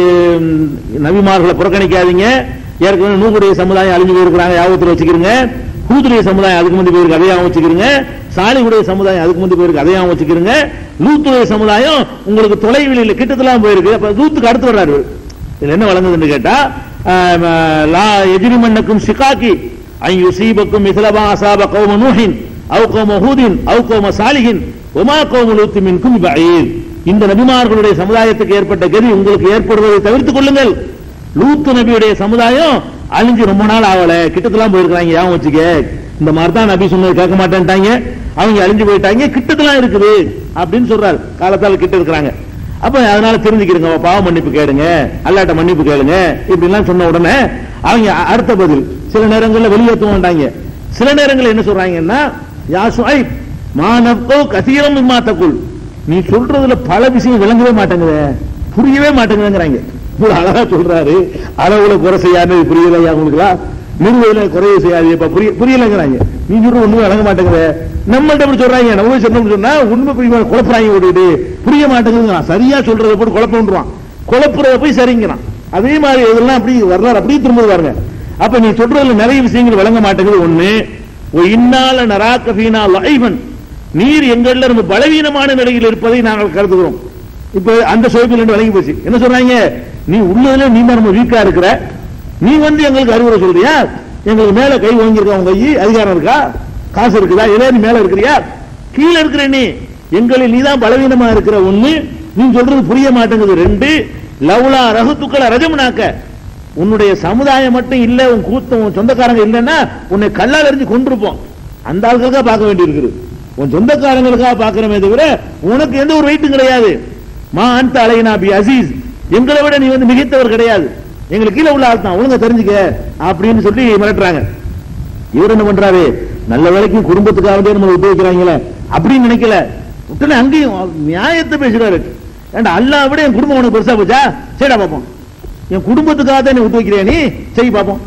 ம், நபிமார்களை புறக்கணிக்காதீங்க ஏற்கனவே நூகுடைய சமுதாயம் அழிஞ்சு போயிருக்கிறாங்க யாபத்தில் வச்சுக்கிறீங்க ஹூதுடைய சமுதாயம் அதுக்கு முந்தி போயிருக்கு அதையாவும் வச்சுக்கிறீங்க சாலிகுடைய சமுதாயம் அதுக்கு முந்தி போயிருக்கு அதையாவும் வச்சுக்கிறீங்க லூத்துடைய சமுதாயம் உங்களுக்கு தொலைவில் இல்லை கிட்டத்தெல்லாம் போயிருக்கு அப்ப லூத்துக்கு அடுத்து வர்றாரு இவர். இதுல என்ன வழங்குதுன்னு கேட்டா ஆம், லா எஜிரிமன்னக்கும் சிகாக்கி ஐ யுசீபக்கும் மிஸ்லபா அசாப கௌம நூஹின் அவு கௌம ஹூதின் அவு கௌம சாலிஹின் உமா கௌம லூத்து மின்கும் பஈர் இந்த நபிமார்களுடைய சமுதாயத்துக்கு ஏற்பட்ட கதி உங்களுக்கு ஏற்படுவதை தவிர்த்துக் கொள்ளுங்கள் லூத்து நபியுடைய சமுதாயம் அழிஞ்சு ரொம்ப நாள் ஆகல கிட்டத்தெல்லாம் போயிருக்காங்க யாவும் வச்சுக்க இந்த மாதிரி தான் நபி சொன்னது கேட்க மாட்டேன்ட்டாங்க அவங்க அழிஞ்சு போயிட்டாங்க கிட்டத்தெல்லாம் இருக்குது அப்படின்னு சொல்றாரு காலத்தால் கிட்ட இருக்கிறாங்க அப்ப அதனால தெரிஞ்சுக்கிறங்க பாவ மன்னிப்பு கேளுங்க அல்லாட்ட மன்னிப்பு கேளுங்க இப்படி எல்லாம் சொன்ன உடனே அவங்க அடுத்த பதில் சில நேரங்கள்ல வெளியேற்ற மாட்டாங்க சில நேரங்கள்ல என்ன சொல்றாங்கன்னா யா சுஐப் மானக்கோ கசீரம் இம்மாத்தக்குள் நீ சொல்றதுல பல விஷயம் விளங்கவே மாட்டேங்குதே புரியவே மாட்டேங்குதுங்கிறாங்க இவ்வளவு அழகா சொல்றாரு அளவுல குறை செய்யாது புரியலையா உங்களுக்குலா நிறுவல குறைய செய்யாது இப்ப புரிய புரியலைங்கிறாங்க நீ சொல்ற ஒண்ணுமே விளங்க மாட்டேங்குது நம்மள்ட்ட இப்படி சொல்றாங்க நம்ம சொன்னோம்னு சொன்னா உண்மை புரிய குழப்பறாங்க ஓடிட்டு புரிய மாட்டேங்குதுங்கிறான் சரியா சொல்றதை போட்டு குழப்பம்ன்றான் குழப்புறத போய் சரிங்கிறான் அதே மாதிரி இதெல்லாம் அப்படி வரலாறு அப்படியே திரும்ப பாருங்க அப்ப நீ சொல்றதுல நிறைய விஷயங்கள் விளங்க மாட்டேங்குது ஒண்ணு ஒ இன்னால நராக்க ஃபீனா லைவன் நீர் எங்கள்ல இருந்து பலவீனமான நிலையில் இருப்பதை நாங்கள் கருதுகிறோம் இப்ப அந்த சோய்ப்பில் இருந்து விளங்கி போச்சு என்ன சொல்றாங்க நீ உள்ளதுல நீ தான் ரொம்ப வீக்கா இருக்கிற நீ வந்து எங்களுக்கு அறிவுரை சொல்றியா எங்களுக்கு மேல கை வாங்கியிருக்க உங்க கை அதிகாரம் இருக்கா காசு இருக்குதா இதே நீ மேல இருக்கிறியா கீழே இருக்கிற நீ எங்களில் நீ தான் பலவீனமா இருக்கிற ஒண்ணு நீ சொல்றது புரிய மாட்டேங்குது ரெண்டு லவ்லா ரகுத்துக்களை ரஜமுனாக்க உன்னுடைய சமுதாயம் மட்டும் இல்ல உன் கூத்தம் உன் சொந்தக்காரங்க இல்லைன்னா உன்னை கல்லால் எறிஞ்சு கொண்டிருப்போம் அந்த ஆளுக்காக பார்க்க வேண்டி இருக்குது உன் சொந்தக்காரங்களுக்காக பார்க்கிறமே தவிர உனக்கு எந்த ஒரு வெயிட்டும் கிடையாது மா அந்த அலைனா பி அசீஸ் எங்களை விட நீ வந்து மிகைத்தவர் கிடையாது எங்களுக்கு கீழே உள்ள ஆள் தான் ஒழுங்கா தெரிஞ்சுக்க அப்படின்னு சொல்லி மிரட்டுறாங்க இவர் என்ன பண்றாரு நல்ல வேலைக்கும் குடும்பத்துக்காகவே நம்ம விட்டு வைக்கிறாங்களே அப்படின்னு நினைக்கல உடனே அங்கேயும் நியாயத்தை பேசுறாரு ஏண்டா அல்லாஹ் விட என் குடும்பம் உனக்கு பெருசா போச்சா சரிடா பாப்போம் என் குடும்பத்துக்காக தான் நீ விட்டு வைக்கிறியா நீ சரி பாப்போம்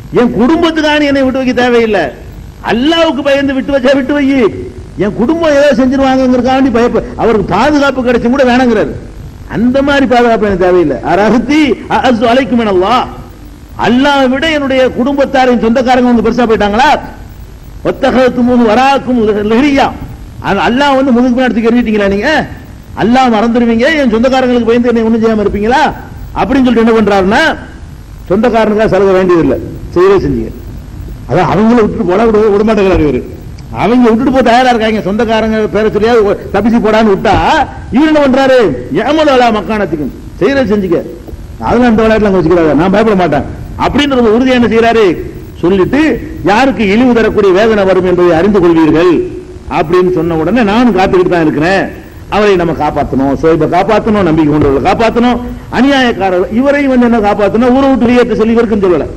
என் குடும்பத்துக்கான என்னை விட்டு வைக்க தேவையில்லை அல்லாவுக்கு பயந்து விட்டு வச்சா விட்டு வை என் குடும்பம் ஏதோ செஞ்சிருவாங்கிறதுக்காண்டி பயப்ப அவருக்கு பாதுகாப்பு கிடைச்சும் கூட வேணாங்கிறாரு அந்த மாதிரி பாதுகாப்பு எனக்கு தேவையில்லை அரஹத்தி அசு அலைக்கும் எனல்லா அல்லாஹ் விட என்னுடைய குடும்பத்தாரின் சொந்தக்காரங்க வந்து பெருசா போயிட்டாங்களா ஒத்தகத்து மூணு வராக்கும் லெஹரியா அது அல்லாஹ் வந்து முதுகு பின்னாடி எறிஞ்சிட்டீங்களா நீங்க அல்லாஹ் மறந்துடுவீங்க என் சொந்தக்காரங்களுக்கு பயந்து என்னை ஒண்ணும் செய்யாம இருப்பீங்களா அப்படின்னு சொல்லிட்டு என்ன பண்றாருன்னா சொந்தக்காரனுக்காக செலவு வேண்டியதில்லை செய்யவே செஞ்சீங்க அதான் அவங்கள விட்டுட்டு போட விட விட மாட்டேங்கிறாரு இவரு அவங்க விட்டுட்டு போக தயாரா இருக்காங்க சொந்தக்காரங்க பேர சொல்லியாவது தப்பிச்சு போடான்னு விட்டா இவர் என்ன பண்றாரு ஏமலா மக்கானத்துக்கும் செய்யறது செஞ்சுக்க அதெல்லாம் அந்த விளையாட்டுல அங்க வச்சுக்கிறாங்க நான் பயப்பட மாட்டேன் அப்படின்ற ஒரு உறுதியை என்ன செய்யறாரு சொல்லிட்டு யாருக்கு இழிவு தரக்கூடிய வேதனை வரும் என்பதை அறிந்து கொள்வீர்கள் அப்படின்னு சொன்ன உடனே நானும் காத்துக்கிட்டு தான் இருக்கிறேன் அவரை நம்ம காப்பாத்தணும் சோய்பை காப்பாத்தணும் நம்பிக்கை கொண்டவர்களை காப்பாத்தணும் அநியாயக்காரர் இவரையும் வந்து என்ன காப்பாத்தணும் ஊரை விட்டு வெளியேற்ற சொல்லி இவருக்கும் சொல்லல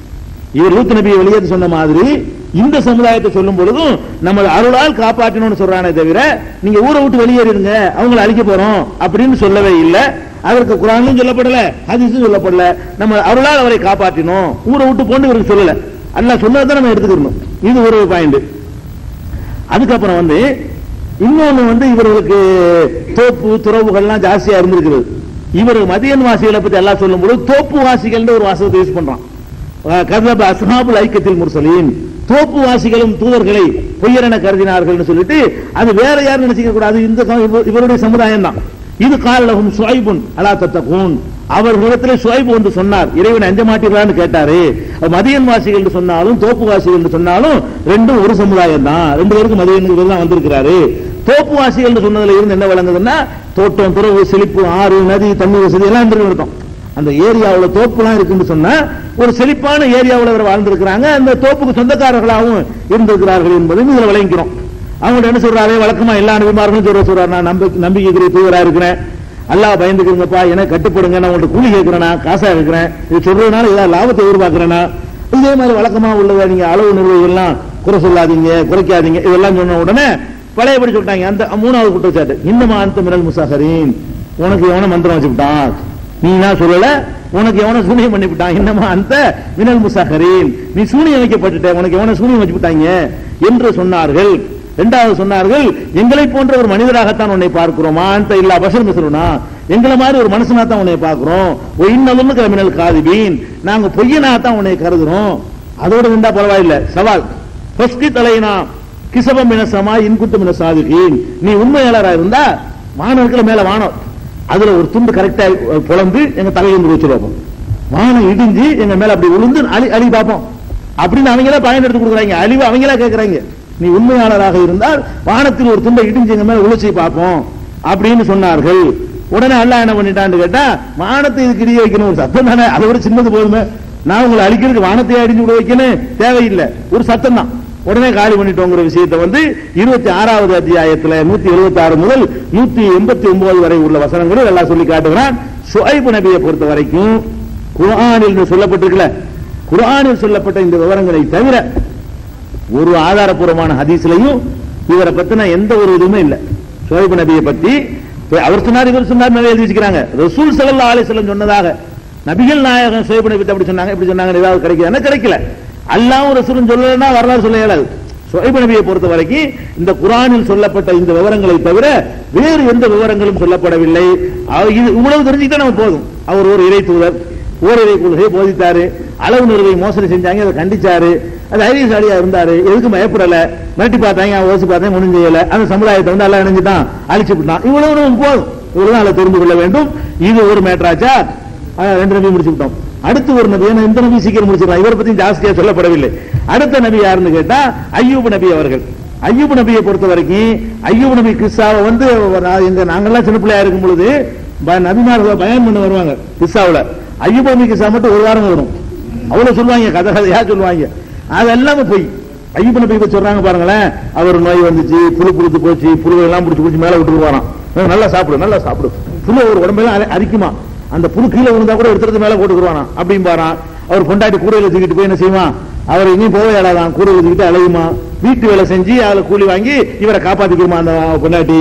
இவர் லூத் நபியை வெளியேற்ற சொன்ன மாதிரி இந்த சமுதாயத்தை சொல்லும் பொழுதும் நம்ம அருளால் காப்பாற்றணும்னு சொல்றானே தவிர நீங்க ஊரை விட்டு வெளியேறிடுங்க அவங்கள அழிக்க போறோம் அப்படின்னு சொல்லவே இல்லை அதற்கு குரானும் சொல்லப்படல ஹதீஸும் சொல்லப்படல நம்ம அருளால் அவரை காப்பாற்றினோம் ஊரை விட்டு போண்டு இவருக்கு சொல்லல அல்லாஹ் சொன்னதை நம்ம எடுத்துக்கணும் இது ஒரு பாயிண்ட் அதுக்கப்புறம் வந்து இன்னொன்னு வந்து இவர்களுக்கு தோப்பு துறவுகள்லாம் ஜாஸ்தியா இருந்திருக்கிறது இவர் மதியன் வாசிகளை பத்தி எல்லாம் சொல்லும்போது தோப்பு வாசிகள் ஒரு வாசகத்தை யூஸ் பண்றான் கதப அஸ்ஹாபுல் ஐக்கத்தில் முர்சலீன் தோப்பு வாசிகளும் தூதர்களை பொய்யரென கருதினார்கள் சொல்லிட்டு அது வேற யாரும் நினைச்சிக்க கூடாது இந்த சம- இவ- இவருடைய சமுதாயம் தான் இது காலலகும் சுவைபுன் அலா தத்தகூன் அவர்களிடத்தில் சுவைபு ஒன்று சொன்னார் இறைவன் அஞ்ச மாட்டீர்களான்னு கேட்டாரு மதியன் வாசிகள் என்று சொன்னாலும் தோப்பு வாசிகள் என்று சொன்னாலும் ரெண்டும் ஒரு சமுதாயம் தான் ரெண்டு பேருக்கும் மதியன் இவர் தான் வந்திருக்கிறாரு தோப்பு வாசிகள் என்று சொன்னதுல இருந்து என்ன விளங்குதுன்னா தோட்டம் துறவு செழிப்பு ஆறு நதி தண்ணி வசதி எல்லாம் இருந்து இருக்கும் அந்த ஏரியாவுல தோப்புலாம் இருக்குன்னு சொன்னா ஒரு செழிப்பான ஏரியாவுல அவர் வாழ்ந்திருக்கிறாங்க அந்த தோப்புக்கு சொந்தக்காரர்களாகவும் இருந்திருக்கிறார்கள் என்பதையும் இதுல விளங்கிறோம் அவங்க என்ன சொல்றாரு வழக்கமா எல்லா நபிமார்களும் சொல்ற சொல்றாரு நான் நம்பி நம்பிக்கை தூவரா இருக்கிறேன் அல்லாஹ் பயந்துக்கிறீங்கப்பா எனக்கு கட்டுப்படுங்க நான் உங்கள்ட்ட கூலி கேட்கிறேனா காசா இருக்கிறேன் இது சொல்றதுனால ஏதாவது லாபத்தை எதிர்பார்க்கிறேனா இதே மாதிரி வழக்கமா உள்ளதை நீங்க அளவு நிர்வாகிகள்லாம் குறை சொல்லாதீங்க குறைக்காதீங்க இதெல்லாம் சொன்ன உடனே பழையபடி சொல்லிட்டாங்க அந்த மூணாவது குற்றச்சாட்டு இன்னமா அந்த மினல் முசாஹரீன் உனக்கு எவன மந்திரம் வச்சுக்கிட்டான் நீ நான் சொல்லல உனக்கு எவன சூனியம் பண்ணி விட்டான் என்னமா அந்த மினல் முசாஹரீன் நீ சூனியம் வைக்கப்பட்டுட்ட உனக்கு எவன சூனியம் வச்சு விட்டாங்க என்று சொன்னார்கள் இரண்டாவது சொன்னார்கள் எங்களை போன்ற ஒரு மனிதராகத்தான் உன்னை பார்க்கிறோமா அந்த இல்லா பஷர் மிஸ்ருனா எங்களை மாதிரி ஒரு மனுஷனா தான் உன்னை பார்க்கிறோம் ஓ இன்னலும் கிளம்பினல் காதிபீன் நாங்க பொய்யனாகத்தான் உன்னை கருதுறோம் அதோட இருந்தா பரவாயில்ல சவால் ஃபஸ்கி தலைனா கிசபம் மின சமா இன்குட்டு மின சாதிகீன் நீ உண்மையாளரா இருந்தா வானம் இருக்கிற மேல வானம் அதுல ஒரு துண்டு கரெக்டா புலந்து எங்க தலையில வச்சிருவோம் வானம் இடிஞ்சு எங்க மேல அப்படி விழுந்து அழி அழி பார்ப்போம் அப்படின்னு அவங்களே பயன் எடுத்து கொடுக்குறாங்க அழிவு அவங்களே கேட்கறாங்க நீ உண்மையாளராக இருந்தால் வானத்தில் ஒரு துண்டை இடிஞ்சு எங்க மேல உளுச்சி பார்ப்போம் அப்படின்னு சொன்னார்கள் உடனே அல்லாஹ் என்ன பண்ணிட்டான்னு கேட்டா வானத்தை இதுக்கு இடிய வைக்கணும் ஒரு சத்தம் தானே அதை விட சின்னது போதுமே நான் உங்களை அழிக்கிறதுக்கு வானத்தை அடிஞ்சு விட வைக்கணும் தேவையில்லை ஒரு சத்தம் தான் உடனே காலி பண்ணிட்டோங்கிற விஷயத்தை வந்து இருபத்தி ஆறாவது அத்தியாயத்துல நூத்தி எழுபத்தி ஆறு முதல் நூத்தி எண்பத்தி ஒன்பது வரை உள்ள வசனங்களும் எல்லாம் சொல்லி காட்டுகிறான் சுஐபு நபியை பொறுத்த வரைக்கும் குர்ஆனில் சொல்லப்பட்டிருக்கல குர்ஆனில் சொல்லப்பட்ட இந்த விவரங்களை தவிர ஒரு ஆதாரபூர்வமான ஹதீஸ்லையும் இவரை பத்தின எந்த ஒரு இதுவுமே இல்ல சுஹைபு நபியை பத்தி அவர் சொன்னார் இவர் சொன்னார் நிறைய எழுதி வச்சுக்கிறாங்க ரசூல் ஸல்லல்லாஹு அலைஹி வஸல்லம் சொன்னதாக நபிகள் நாயகம் சுஹைபு நபி பத்தி அப்படி சொன்னாங்க இப்படி சொன்னாங்க ஏதாவது கிடைக்குதுன்னா கிடைக்கல அல்லாஹ்வும் ரசூலும் சொல்லலைன்னா வரலாறு சொல்ல இயலாது சுஹைபு நபியை பொறுத்த வரைக்கும் இந்த குர்ஆனில் சொல்லப்பட்ட இந்த விவரங்களை தவிர வேறு எந்த விவரங்களும் சொல்லப்படவில்லை அவர் இது இவ்வளவு தெரிஞ்சுக்கிட்டா நம்ம போதும் அவர் ஒரு இறை தூதர் ஓரிரை கொள்கையை போதித்தாரு அளவு நிறுவை மோசடி செஞ்சாங்க அதை கண்டிச்சாரு அது ஐரியசாலியா இருந்தாரு எதுக்கும் பயப்படல மிரட்டி பார்த்தாங்க அவன் யோசிச்சு பார்த்தாங்க ஒண்ணும் செய்யல அந்த சமுதாயத்தை வந்து எல்லாம் இணைஞ்சுட்டான் அழிச்சு விட்டான் இவ்வளவு நமக்கு போதும் இவ்வளவு அதை தெரிந்து கொள்ள வேண்டும் இது ஒரு மேட்ராச்சா அஹ் ரெண்டு நபி முடிச்சு விட்டோம் அடுத்து ஒரு நபி ஏன்னா இந்த நபி சீக்கிரம் முடிச்சிடலாம் இவரை பத்தி ஜாஸ்தியா சொல்லப்படவில்லை அடுத்த நபி யாருன்னு கேட்டா ஐயூப் நபி அவர்கள் ஐயூப் நபியை பொறுத்த வரைக்கும் ஐயூப் நபி கிறிஸ்தாவை வந்து நான் எங்க நாங்கெல்லாம் சின்ன பிள்ளையா இருக்கும் பொழுது ப- நபிமார்களை பயன் பண்ண வருவாங்க கிறிஸ்தாவுல ஐயூப் நபி கிறிஸ்தா மட்டும் ஒரு வாரம் வரும் அவ்வளவு சொல்லுவாங்க கதை கதையா சொல்லுவாங்க அது எல்லாமே போய் ஐயூப் நபி பத்தி சொல்றாங்க பாருங்களேன் அவர் நோய் வந்துச்சு புழு புழுத்து போச்சு புழு எல்லாம் பிடிச்சி பிடிச்சி மேல விட்டு போறான் நல்லா சாப்பிடு நல்லா சாப்பிடு புழு ஒரு உடம்பெல்லாம் அரி- அரிக்குமா அந்த புழு கீழே விழுந்தா கூட எடுத்துறது மேல போட்டுக்குருவானா அப்படின்னு பாறான் அவர் கொண்டாட்டி கூடையில தூக்கிட்டு போய் என்ன செய்வான் அவர் இனியும் போக இயலாதான் கூடையில தூக்கிட்டு அலையுமா வீட்டு வேலை செஞ்சு அதுல கூலி வாங்கி இவரை காப்பாத்திக்குமா அந்த கொண்டாட்டி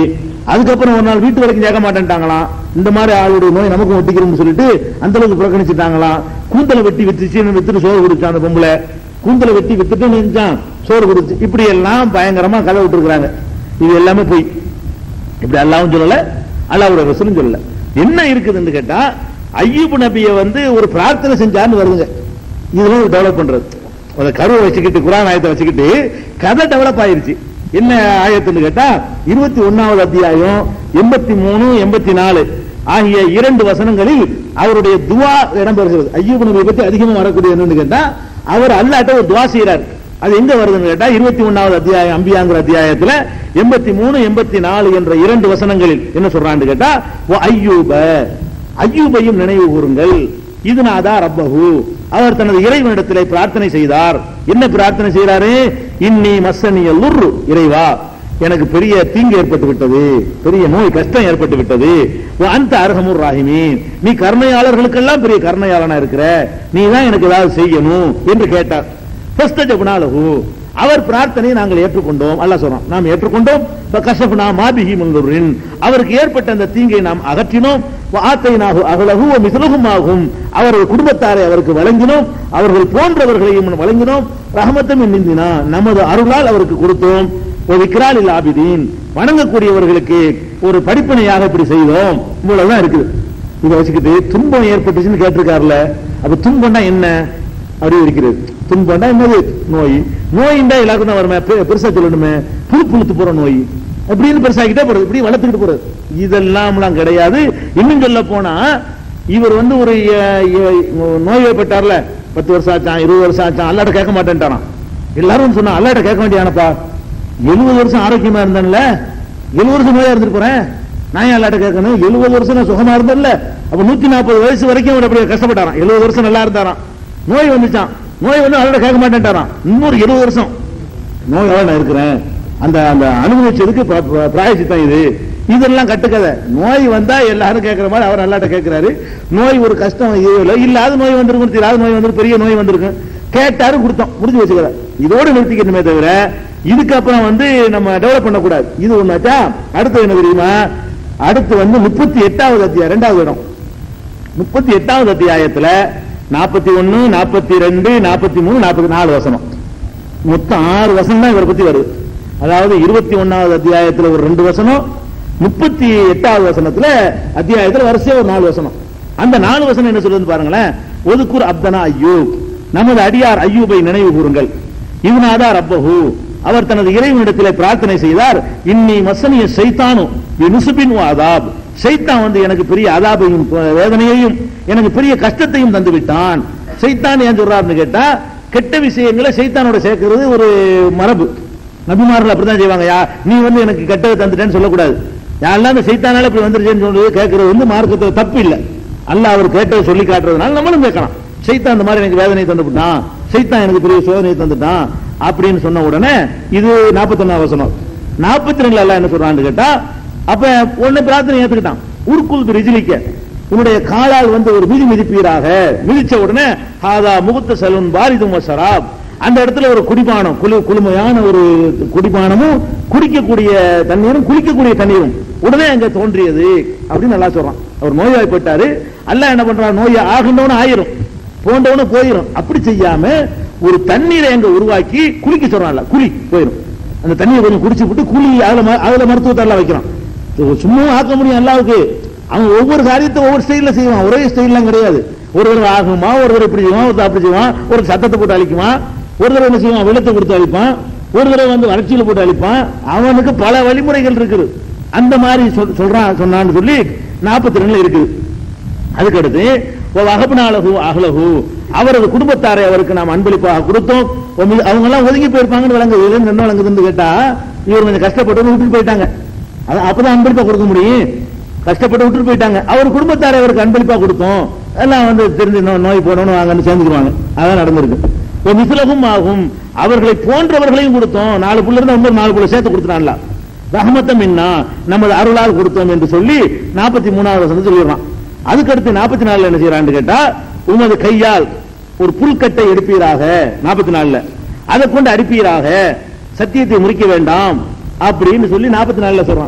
அதுக்கப்புறம் ஒரு நாள் வீட்டு வரைக்கும் கேட்க மாட்டேன்ட்டாங்களாம் இந்த மாதிரி ஆளுடைய நோய் நமக்கும் ஒட்டிக்கிறோம்னு சொல்லிட்டு அந்த அளவுக்கு புறக்கணிச்சுட்டாங்களாம் கூந்தலை வெட்டி வித்துச்சு வித்துட்டு சோறு கொடுத்தான் அந்த பொம்பளை கூந்தலை வெட்டி வித்துட்டு நினைச்சான் சோறு கொடுத்து இப்படி எல்லாம் பயங்கரமா கதை விட்டுருக்காங்க இது எல்லாமே போய் இப்படி அல்லாவும் சொல்லல அல்லாவுடைய ரசூலும் சொல்லல என்ன இருக்குதுன்னு கேட்டா ஐயூப் நபியை வந்து ஒரு பிரார்த்தனை செஞ்சான்னு வருதுங்க இதெல்லாம் டெவலப் பண்றது அந்த கருவை வச்சுக்கிட்டு குரான் ஆயத்தை வச்சுக்கிட்டு கதை டெவலப் ஆயிருச்சு என்ன ஆயத்துன்னு கேட்டா இருபத்தி ஒன்னாவது அத்தியாயம் எண்பத்தி மூணு எண்பத்தி நாலு ஆகிய இரண்டு வசனங்களில் அவருடைய துவா இடம்பெறுகிறது ஐயூப் நபியை பத்தி அதிகமா வரக்கூடிய என்னன்னு கேட்டா அவர் அல்லாட்ட ஒரு துவா செய்யறாரு அது எங்க வருதுன்னு கேட்டா இருபத்தி ஒன்னாவது அத்தியாயம் அம்பியாங்கிற அத்தியாயத்துல எண்பத்தி மூணு எண்பத்தி நாலு என்ற இரண்டு வசனங்களில் என்ன சொல்றான்னு கேட்டா "வ ஐயூப ஐயூபையும் நினைவு கூறுங்கள் இதுநாதா ரப்பஹு அவர் தனது இறைவனிடத்திலே பிரார்த்தனை செய்தார் என்ன பிரார்த்தனை செய்யறாரு இன்னி மஸ்ஸனிய லுர்ரு இறைவா எனக்கு பெரிய தீங்கு ஏற்பட்டு விட்டது பெரிய நோய் கஷ்டம் ஏற்பட்டு விட்டது வ அன்த அர்ஹமுர் ராஹிமீன் நீ கருணையாளர்களுக்கெல்லாம் பெரிய கருணையாளனா இருக்கிற நீ தான் எனக்கு ஏதாவது செய்யணும் என்று கேட்டார் ஃபஸ்தஜப்னா லஹு அவர் பிரார்த்தனையை நாங்கள் ஏற்றுக்கொண்டோம் அல்லாஹ் சொல்றோம் நாம் ஏற்றுக்கொண்டோம் கசப்னா மாபிஹி முன்லுரின் அவருக்கு ஏற்பட்ட அந்த தீங்கை நாம் அகற்றினோம் ஆத்தைனாகு அகலகு மிசலகுமாகும் அவர்கள் குடும்பத்தாரை அவருக்கு வழங்கினோம் அவர்கள் போன்றவர்களையும் வழங்கினோம் ரஹமத்தம் நிந்தினா நமது அருளால் அவருக்கு கொடுத்தோம் ஒரு விக்ரால் இல் ஆபிதீன் வணங்கக்கூடியவர்களுக்கு ஒரு படிப்பினையாக இப்படி செய்தோம் இவ்வளவுதான் இருக்குது இதை வச்சுக்கிட்டு துன்பம் ஏற்பட்டுச்சுன்னு கேட்டிருக்காருல அப்ப துன்பம்னா என்ன அப்படி இருக்கிறது துன்பம்னா என்னது நோய் நோயின்டா எல்லாருக்கும் தான் வருமே பெ- பெருசா சொல்லணுமே புழு புழுத்து போற நோய் அப்படின்னு பெருசாகிட்டே போறது இப்படி வளர்த்துக்கிட்டு போறது இதெல்லாம்லாம் கிடையாது இன்னும் சொல்ல போனா இவர் வந்து ஒரு அஹ், அஹ், நோய்வாய்ப்பட்டார்ல பத்து வருஷம் ஆச்சான் இருபது வருஷம் ஆச்சான் அல்லாட்ட கேட்க மாட்டேன்ட்டாராம் எல்லாரும் சொன்னா அல்லாட்ட கேட்க வேண்டியானப்பா எழுபது வருஷம் ஆரோக்கியமா இருந்தேன்ல எழுபது வருஷம் நோயா இருந்துட்டு போறேன் நான் ஏன் அல்லாட்ட கேட்கணும் எழுபது வருஷம் நான் சுகமா இருந்தேன்ல அப்ப நூத்தி நாற்பது வயசு வரைக்கும் அவர் அப்படி கஷ்டப்பட்டாராம் எழுபது வருஷம் நல்லா இருந்தாராம் நோய் வந்துச்சான் நோய் வந்து அல்லாட்ட கேட்க மாட்டேன்ட்டாராம் இன்னொரு எழுபது வருஷம் நோயோட நான் இருக்கிறேன் அந்த அந்த அனுபவிச்சதுக்கு ப- ப- பிராயச்சித்தம் இது இதெல்லாம் கட்டுக்கதை நோய் வந்தா எல்லாரும் கேட்கிற மாதிரி அவர் அல்லாட்ட கேட்கிறாரு நோய் ஒரு கஷ்டம் இது இல்ல இல்லாத நோய் வந்திருக்கும் இல்லாத நோய் வந்திருக்கு பெரிய நோய் வந்திருக்கு கேட்டாரு கொடுத்தோம் முடிஞ்சு வச்சுக்கிற இதோட நிறுத்திக்கணுமே தவிர இதுக்கப்புறம் வந்து நம்ம டெவலப் பண்ணக்கூடாது இது ஒண்ணாச்சா அடுத்து என்ன தெரியுமா அடுத்து வந்து முப்பத்தி எட்டாவது அத்தியாயம் இரண்டாவது இடம் முப்பத்தி எட்டாவது அத்தியாயத்துல நாற்பத்தி ஒன்னு நாற்பத்தி ரெண்டு நாற்பத்தி மூணு நாற்பத்தி நாலு வசனம் மொத்தம் ஆறு வசனம் தான் இவரை பத்தி வருது அதாவது இருபத்தி ஒன்னாவது அத்தியாயத்துல ஒரு ரெண்டு வசனம் முப்பத்தி எட்டாவது வசனத்துல அத்தியாயத்துல வரிசையா ஒரு நாலு வசனம் அந்த நாலு வசனம் என்ன சொல்லுது பாருங்களேன் ஒதுக்கூர் அப்தனா ஐயூப் நமது அடியார் ஐயூபை நினைவு கூறுங்கள் இவனாதா ரப்பஹு அவர் தனது இறைவனிடத்திலே பிரார்த்தனை செய்தார் இன்னி மசனிய சைத்தானு நுசுபின் ஆதாப் சைத்தான் வந்து எனக்கு பெரிய அதாபையும் வேதனையையும் எனக்கு பெரிய கஷ்டத்தையும் தந்து விட்டான் சைத்தான் ஏன் சொல்றாருன்னு கேட்டா கெட்ட விஷயங்களை சைத்தானோட சேர்க்கிறது ஒரு மரபு நபிமார்கள் அப்படிதான் செய்வாங்க யா நீ வந்து எனக்கு கெட்டதை தந்துட்டேன்னு சொல்லக்கூடாது யாரெல்லாம் அந்த சைத்தானால இப்படி வந்துருச்சேன்னு சொல்லி கேட்கறது வந்து மார்க்கத்தில் தப்பு இல்லை அல்லாஹ் அவர் கேட்டதை சொல்லி காட்டுறதுனால நம்மளும் கேட்கலாம் சைத்தான் இந்த மாதிரி எனக்கு வேதனை தந்து விட்டான் சைத்தான் எனக்கு பெரிய சோதனை தந்துட்டான் அப்படின்னு சொன்ன உடனே இது நாற்பத்தொன்னாவது வசனம் நாற்பத்தி ரெண்டுல எல்லாம் என்ன சொல்றான்னு கேட்டா அப்ப உடனே பிரார்த்தனை ஏத்துக்கிட்டான் உருக்குள் ரிஜிலிக்க உன்னுடைய காலால் வந்து ஒரு மிதி மிதிப்பீராக மிதிச்ச உடனே ஹாதா முகுத்த சலூன் பாரிதும் சராப் அந்த இடத்துல ஒரு குடிபானம் குளு குளுமையான ஒரு குடிபானமும் குடிக்கக்கூடிய தண்ணீரும் குளிக்கக்கூடிய தண்ணீரும் உடனே அங்க தோன்றியது அப்படின்னு நல்லா சொல்றான் அவர் நோய்வாய்ப்பட்டாரு அல்லாஹ் என்ன பண்றான் நோய் ஆகின்றவனு ஆயிரும் போன்றவனு போயிரும் அப்படி செய்யாம ஒரு தண்ணீரை அங்க உருவாக்கி குளிக்க சொல்றான்ல குளி போயிரும் அந்த தண்ணியை கொஞ்சம் குடிச்சு விட்டு குளி அதுல ம- அதுல மருத்துவத்தை எல்லாம் வைக்கிறான் இது சும்மா ஆக்க முடியும் அல்லாவுக்கு அவன் ஒவ்வொரு காரியத்தை ஒவ்வொரு ஸ்டைல்ல செய்வான் ஒரே ஸ்டைல்லாம் கிடையாது ஒரு தடவை ஆகுமா ஒரு தடவை இப்படி செய்வான் ஒரு தடவை அப்படி செய்வான் ஒரு சத்தத்தை போட்டு அழிக்குவான் ஒரு தடவை என்ன செய்வான் வெள்ளத்தை கொடுத்து அழிப்பான் ஒரு தடவை வந்து வறட்சியில போட்டு அழிப்பான் அவனுக்கு பல வழிமுறைகள் இருக்குது அந்த மாதிரி சொல்- சொல்றான் சொன்னான்னு சொல்லி நாற்பத்தி ரெண்டுல இருக்குது அதுக்கடுத்து அகபனாலகு அகலகு அவரது குடும்பத்தாரை அவருக்கு நாம் அன்பளிப்பாக கொடுத்தோம் அவங்க எல்லாம் ஒதுங்கி போயிருப்பாங்கன்னு விளங்குது இதுல இருந்து என்ன விளங்குதுன்னு கேட்டா இவர் கொஞ்சம் கஷ்டப்பட்டு விட்டுட்டு போயிட்டாங்க அது அப்பதான் அன்பளிப்பா கொடுக்க முடியும் கஷ்டப்பட்டு விட்டுட்டு போயிட்டாங்க அவர் குடும்பத்தாரை அவருக்கு அன்பளிப்பா கொடுத்தோம் எல்லாம் வந்து தெரிஞ்சு நோ- நோய் போடணும் வாங்கன்னு சேர்ந்துக்குவாங்க அதான் நடந்திருக்கு ஒரு மிசிலகும் ஆகும் அவர்களை போன்றவர்களையும் கொடுத்தோம் நாலு புள்ள இருந்தா இன்னொரு நாலு புள்ள சேர்த்து கொடுத்துட்டான்ல ரஹமத்தம் இன்னா நமது அருளால் கொடுத்தோம் என்று சொல்லி நாற்பத்தி மூணாவது வசனம் சொல்லிடுறான் அதுக்கடுத்து நாற்பத்தி நாலுல என்ன செய்யறான்னு கேட்டா உமது கையால் ஒரு புல்கட்டை எடுப்பீராக நாற்பத்தி நாலுல அதை கொண்டு அடிப்பீராக சத்தியத்தை முறிக்க வேண்டாம் அப்படின்னு சொல்லி நாற்பத்தி நாலுல சொல்றான்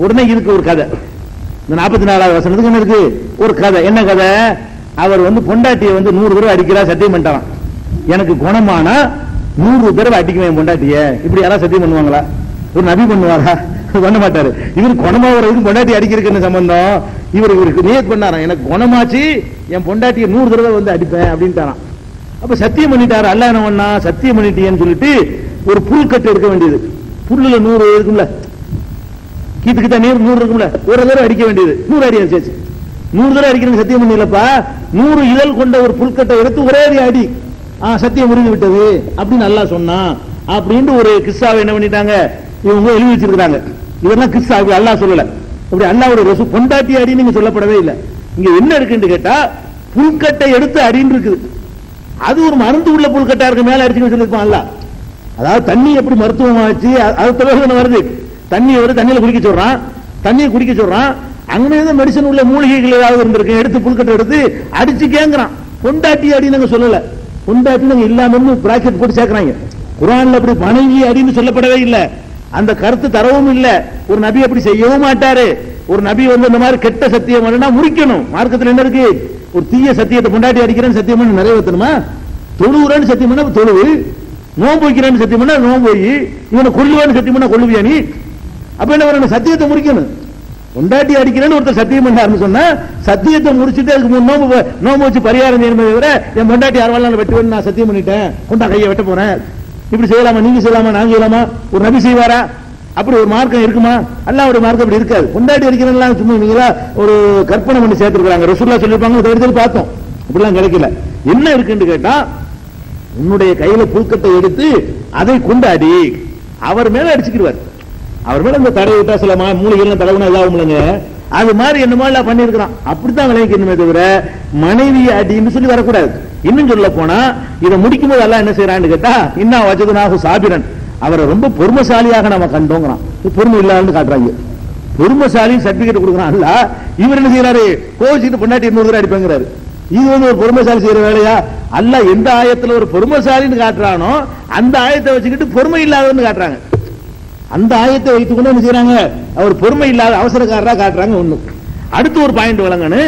உடனே இருக்கு ஒரு கதை இந்த நாற்பத்தி நாலாவது வசனத்துக்கு என்ன இருக்கு ஒரு கதை என்ன கதை அவர் வந்து பொண்டாட்டியை வந்து நூறு தடவை அடிக்கிறா சத்தியம் பண்ணிட்டாராம் எனக்கு குணமானா நூறு தடவை அடிக்குவேன் என் பொண்டாட்டிய இப்படி யாராவது சத்தியம் பண்ணுவாங்களா ஒரு நபி பண்ணுவாரா பண்ண மாட்டாரு இவர் குணமாவதுக்கு பொண்டாட்டி அடிக்கிறதுக்கு என்ன சம்பந்தம் இவர் இவருக்கு நியத் பண்ணாராம் எனக்கு குணமாச்சு என் பொண்டாட்டியை நூறு தடவை வந்து அடிப்பேன் அப்படின்ட்டாராம் அப்ப சத்தியம் பண்ணிட்டாரு அல்ல என்ன பண்ணா சத்தியம் பண்ணிட்டியன்னு சொல்லிட்டு ஒரு புல்கட்டு எடுக்க வேண்டியது புல்லுல நூறு இருக்கும்ல கீத்துக்கிட்ட நீர் நூறு இருக்கும்ல ஒரு தடவை அடிக்க வேண்டியது நூறு அடி அடிச்சாச்சு நூறு தடவை அடிக்கிறது சத்தியம் பண்ணலப்பா நூறு இதழ் கொண்ட ஒரு புல்கட்டை எடுத்து ஒரே அடி அடி ஆ சத்தியம் முறிந்து விட்டது அப்படின்னு நல்லா சொன்னான் அப்படின்ட்டு ஒரு கிஸ்ஸாவை என்ன பண்ணிட்டாங்க இவங்க எழுதி வச்சிருக்காங்க இதெல்லாம் கிஸ்ஸா அப்படி அல்லாஹ் சொல்லல அப்படி அல்லாஹ்வுடைய ரசூ பொண்டாட்டி அடி நீங்க சொல்லப்படவே இல்லை இங்க என்ன இருக்குன்னு கேட்டா புல்கட்டை எடுத்து அடின்னு இருக்குது அது ஒரு மருந்து உள்ள புல்கட்டா இருக்கு மேல அடிச்சு வச்சிருப்பான் அல்லாஹ் அதாவது தண்ணி எப்படி மருத்துவமாச்சு அ- அது தொடர்பு வருது தண்ணி வருது தண்ணியில குடிக்க சொல்றான் தண்ணியை குடிக்க சொல்றான் அங்கே ஏதோ மெடிசன் உள்ள மூலிகைகள் ஏதாவது இருந்திருக்கு எடுத்து புல்கட்டை எடுத்து அடிச்சு கேங்குறான் பொண்டாட்டி அடி நாங்க சொல்லல பொண்டாட்டி நாங்க இல்லாம பிராக்கெட் போட்டு சேர்க்கறாங்க குரான்ல அப்படி மனைவி அடின்னு சொல்லப்படவே இல்ல அந்த கருத்து தரவும் இல்ல ஒரு நபி அப்படி செய்யவும் மாட்டாரு ஒரு நபி வந்து இந்த மாதிரி கெட்ட சத்தியம் பண்ணா முறிக்கணும் மார்க்கத்துல என்ன இருக்கு ஒரு தீய சத்தியத்தை பொண்டாட்டி அடிக்கிறேன்னு சத்தியம் பண்ணி நிறைவேற்றணுமா தொழுவுறேன்னு சத்தியம் பண்ணா தொழுவு நோன்பு வைக்கிறேன்னு சத்தியம் பண்ணா நோன்பு வை இவனை கொல்லுவேன்னு சத்தியம் பண்ணா கொல்லுவியா நீ அப்ப என்ன வரணும் சத்தியத்தை முறிக்கணும் பொண்டாட்டி அடிக்கிறேன்னு ஒருத்தர் சத்தியம் பண்ணாருன்னு சொன்னா சத்தியத்தை முடிச்சிட்டு அதுக்கு மூணு நோம்பு வ- நோம்பு வச்சு பரிகாரம் செய்யணுமே தவிர என் பொண்டாட்டி யாரெல்லாம் வெட்டுவேன்னு நான் சத்தியம் பண்ணிட்டேன் கொண்டா கையை வெட்ட போறேன் இப்படி செய்யலாமா நீங்க செய்யலாமா நாங்க செய்யலாமா ஒரு நபி செய்வாரா அப்படி ஒரு மார்க்கம் இருக்குமா அல்லாவுடைய மார்க்கம் அப்படி இருக்காது பொண்டாட்டி அடிக்கிறேன்லாம் சும்மா நீங்களா ஒரு கற்பனை பண்ணி சேர்த்துருக்காங்க ரசூல்லா சொல்லிருப்பாங்க தேடி தேடி பார்த்தோம் அப்படிலாம் கிடைக்கல என்ன இருக்குன்னு கேட்டா உன்னுடைய கையில புல்கட்டை எடுத்து அதை கொண்டாடி அவர் மேல அடிச்சுக்கிடுவார் அவர் மேல இந்த தடை விட்டா சில மா- மூலிகைலாம் தடவுனா இதாகும் இல்லைங்க அது மாதிரி என்னமோ எல்லாம் பண்ணிருக்கிறான் அப்படித்தான் விளைவிக்கணுமே தவிர மனைவி அடின்னு சொல்லி வரக்கூடாது இன்னும் சொல்ல போனா இதை முடிக்கும் போது எல்லாம் என்ன செய்யறான்னு கேட்டா இன்னா வஜதுனாகு சாபிரன் அவரை ரொம்ப பொறுமசாலியாக நாம கண்டோங்கிறான் இது பொறுமை இல்லாதுன்னு காட்டுறாங்க பொறுமசாலி சர்டிபிகேட் கொடுக்குறான் அல்ல இவர் என்ன செய்யறாரு கோச்சிட்டு பொண்டாட்டி இன்னொரு தடவை அடிப்பேங்கிறாரு இது வந்து ஒரு பொறுமைசாலி செய்யற வேலையா அல்ல எந்த ஆயத்துல ஒரு பொறுமைசாலின்னு காட்டுறானோ அந்த ஆயத்தை வச்சுக்கிட்டு பொறுமை இல்லாதவன்னு காட்டுறாங்க அந்த ஆயத்தை வைத்துக்கொண்டு என்ன செய்யறாங்க அவர் பொறுமை இல்லாத அவசரக்காரரா காட்டுறாங்க ஒண்ணு அடுத்து ஒரு பாயிண்ட் வழங்கன்னு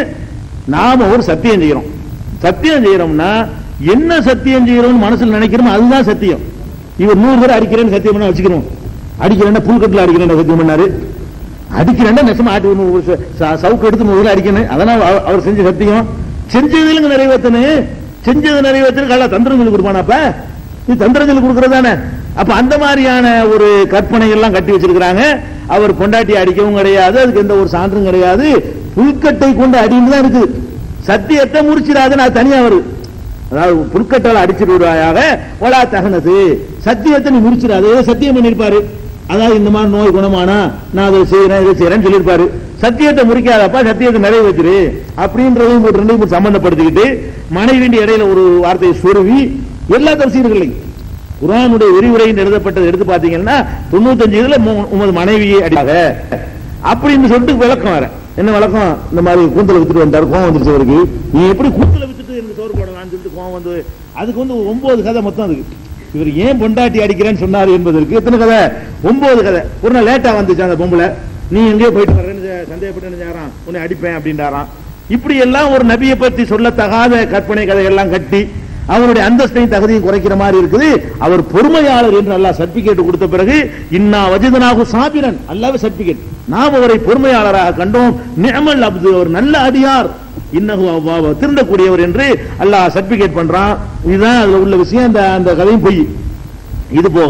நாம ஒரு சத்தியம் செய்யறோம் சத்தியம் செய்யறோம்னா என்ன சத்தியம் செய்யறோம்னு மனசுல நினைக்கிறோமோ அதுதான் சத்தியம் இவர் நூறு பேர் அடிக்கிறேன்னு சத்தியம் பண்ண வச்சுக்கிறோம் அடிக்கிறேன்னா புல்கட்டில் அடிக்கிறேன்னு சத்தியம் பண்ணாரு அடிக்கிறேன்னா நெசமா ஆட்டி ஒண்ணு ஒரு ச- ச- சவுக்கு எடுத்து முதல்ல அடிக்கணும் அதெல்லாம் அவ- அவர் செஞ்ச சத்தியம் செஞ்சதுல நிறைவேற்றணும் செஞ்சது நிறைவேற்றணும் கள்ள தந்திரம் சொல்லி கொடுப்பானாப்ப இது தந்திரம் சொல்லி கொடுக்கறது தானே அப்ப அந்த மாதிரியான ஒரு கற்பனை எல்லாம் கட்டி வச்சிருக்கிறாங்க அவர் பொண்டாட்டி அடிக்கவும் கிடையாது அதுக்கு எந்த ஒரு சான்றும் கிடையாது புல்கட்டை கொண்டு அடின்னு தான் இருக்குது சத்தியத்தை முடிச்சிடாதுன்னு அது தனியா வருது அதாவது புல்கட்டால் அடிச்சிட்டு விடுவாயாக ஒலா தகனது சத்தியத்தை நீ முடிச்சிடாது ஏதோ சத்தியம் பண்ணிருப்பாரு அதாவது இந்த மாதிரி நோய் குணமானா நான் அதை செய்யறேன் இதை செய்யறேன்னு சொல்லியிருப்பாரு சத்தியத்தை முடிக்காதப்பா சத்தியத்தை நிறைவேற்றிரு அப்படின்றதையும் ஒரு ரெண்டையும் போட்டு சம்பந்தப்படுத்திக்கிட்டு மனைவியின் இடையில ஒரு வார்த்தையை சொருவி எல்லா தரிசீர்களையும் குரானுடைய விரிவுரையில் எழுதப்பட்டது எடுத்து பாத்தீங்கன்னா தொண்ணூத்தஞ்சு இதுல மூ- உமது மனைவியை அடியாக அப்படின்னு சொல்லிட்டு விளக்கம் வர என்ன விளக்கம் இந்த மாதிரி கூந்தல வித்துட்டு வந்தாரு கோவம் வந்துருச்சு அவருக்கு நீ எப்படி கூந்தல வித்துட்டு எனக்கு சோறு போடலாம்னு சொல்லிட்டு கோவம் வந்து அதுக்கு வந்து ஒன்பது கதை மொத்தம் அதுக்கு இவர் ஏன் பொண்டாட்டி அடிக்கிறேன்னு சொன்னாரு என்பதற்கு எத்தனை கதை ஒன்பது கதை ஒரு நாள் லேட்டா வந்துச்சு அந்த பொம்பளை நீ எங்கேயோ போயிட்டு வரேன்னு ச- சந்தேகப்பட்டு நினைச்சாராம் உன்னை அடிப்பேன் அப்படின்றாராம் இப்படி எல்லாம் ஒரு நபியை பற்றி சொல்லத்தகாத கற்பனை கதையெல்லாம் கட்டி அவருடைய அந்தஸ்தையும் தகுதியும் குறைக்கிற மாதிரி இருக்குது அவர் பொறுமையாளர் என்று அல்லாஹ் சர்டிபிகேட் கொடுத்த பிறகு இன்னா வஜிதனாகு சாபிரன் அல்லாவே சர்டிபிகேட் நாம் அவரை பொறுமையாளராக கண்டோம் நிஅமல் அப்து அவர் நல்ல அடியார் இன்னஹு அவ்வாவ திருந்தக்கூடியவர் என்று அல்லாஹ் சர்டிபிகேட் பண்றான் இதுதான் அதுல உள்ள விஷயம் அந்த அந்த கதையும் பொய் இது போக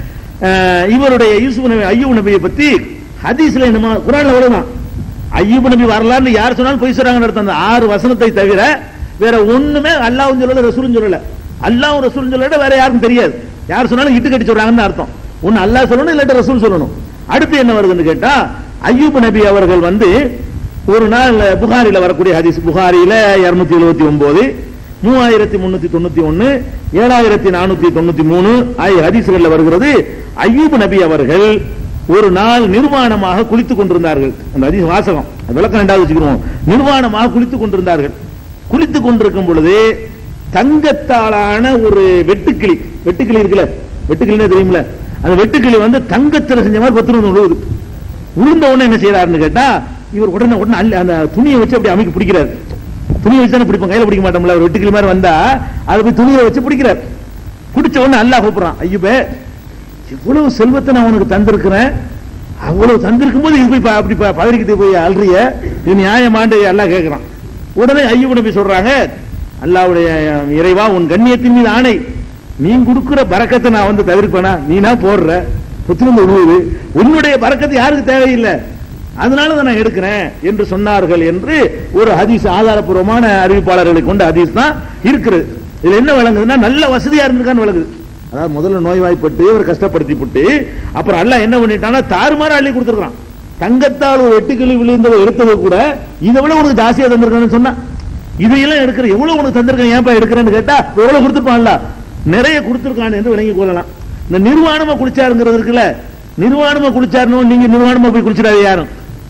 அஹ், இவருடைய யூசுப் நபி ஐயூப் நபியை பத்தி ஹதீஸ்ல என்னமா குரான்ல வருதான் ஐயூப் நபி வரலான்னு யார் சொன்னாலும் பொய் சொல்றாங்கன்னு அர்த்தம் அந்த ஆறு வசனத்தை தவிர வேற ஒண்ணுமே அல்லாஹ்வும் சொல்லல ரசூலும் சொல்லல அல்லாஹ்வும் ரசூலும் சொல்லல வேற யாருக்கும் தெரியாது யார் சொன்னாலும் இட்டு கட்டி சொல்றாங்கன்னு அர்த்தம் ஒன்னு அல்லாஹ் சொல்லணும் இல்லாட்டி ரசூல் சொல்லணும் அடுத்து என்ன வருதுன்னு கேட்டா ஐயூப் நபி அவர்கள் வந்து ஒரு நாள் புகாரில வரக்கூடிய ஹதீஸ் புகாரில இருநூத்தி எழுபத்தி ஒன்பது மூவாயிரத்தி முன்னூத்தி தொண்ணூத்தி ஒன்னு ஏழாயிரத்தி நானூத்தி தொண்ணூத்தி மூணு ஆகிய ஹதீஸ்கள்ல வருகிறது ஐயூப் நபி அவர்கள் ஒரு நாள் நிர்வாணமாக குளித்துக் கொண்டிருந்தார்கள் அந்த ஹதீஸ் வாசகம் அது விளக்கம் ரெண்டாவது வச்சுக்கிறோம் நிர்வாணமாக குளித்துக் கொண்டிருந்தார்கள் குளித்துக் கொண்டிருக்கும் பொழுது தங்கத்தாலான ஒரு வெட்டுக்கிளி வெட்டுக்கிளி இருக்குல்ல வெட்டுக்கிளின்னு தெரியுமில்ல அந்த வெட்டுக்கிளி வந்து தங்கத்துல செஞ்ச மாதிரி பத்து விழுவுது உளுந்த உடனே என்ன செய்யறாருன்னு கேட்டா இவர் உடனே உடனே அள்ளி அந்த துணியை வச்சு அப்படி அமைக்க பிடிக்கிறார் துணியை வச்சு தானே பிடிப்போம் கையில பிடிக்க மாட்டோம்ல ஒரு வெட்டுக்கிளி மாதிரி வந்தா அதை போய் துணியை வச்சு பிடிக்கிறார் பிடிச்ச உடனே அல்லாஹ் கூப்பிடுறான் ஐயப்பே இவ்வளவு செல்வத்தை நான் உனக்கு தந்திருக்கிறேன் அவ்வளவு தந்திருக்கும் போது இது போய் ப- அப்படி ப- பதறிக்கிட்டு போய் அல்றிய இது நியாயமாண்டு அல்லாஹ் கேட்கிறான் உடனே ஐயப்ப நபி சொல்றாங்க அல்லாவுடைய இறைவா உன் கண்ணியத்தின் மீது ஆணை நீ கொடுக்கிற பறக்கத்தை நான் வந்து தவிர்ப்பேனா நீனா போடுற புத்திருந்து உழுவுது உன்னுடைய பறக்கத்து யாருக்கு தேவையில்லை அதனால தான் நான் எடுக்கிறேன் என்று சொன்னார்கள் என்று ஒரு ஹதீஸ் ஆதாரப்பூர்வமான அறிவிப்பாளர்களை கொண்ட ஹதீஸ் தான் இருக்கிறது இதுல என்ன விளங்குதுன்னா நல்ல வசதியா இருந்திருக்கான்னு விளங்குது அதாவது முதல்ல நோய்வாய்ப்பட்டு ஒரு கஷ்டப்படுத்தி போட்டு அப்புறம் அல்லாஹ் என்ன பண்ணிட்டான்னா தாறுமாற அள்ளி கொடுத்துருக்கான் தங்கத்தால் ஒரு எட்டுக்கிளி விழுந்ததை எடுத்தது கூட இதை விட உனக்கு ஜாஸ்தியா தந்திருக்கான்னு சொன்னா இதையெல்லாம் எடுக்கிற எவ்வளவு உனக்கு தந்திருக்கேன் ஏன்பா எடுக்கிறேன்னு கேட்டா எவ்வளவு கொடுத்துருப்பான்ல நிறைய கொடுத்துருக்கான் என்று விளங்கி கொள்ளலாம் இந்த நிர்வாணமா குளிச்சாருங்கிறது இருக்குல்ல நிர்வாணமா குளிச்சாருன்னு நீங்க நிர்வாணமா போய் குளிச்சிடாது யாரும்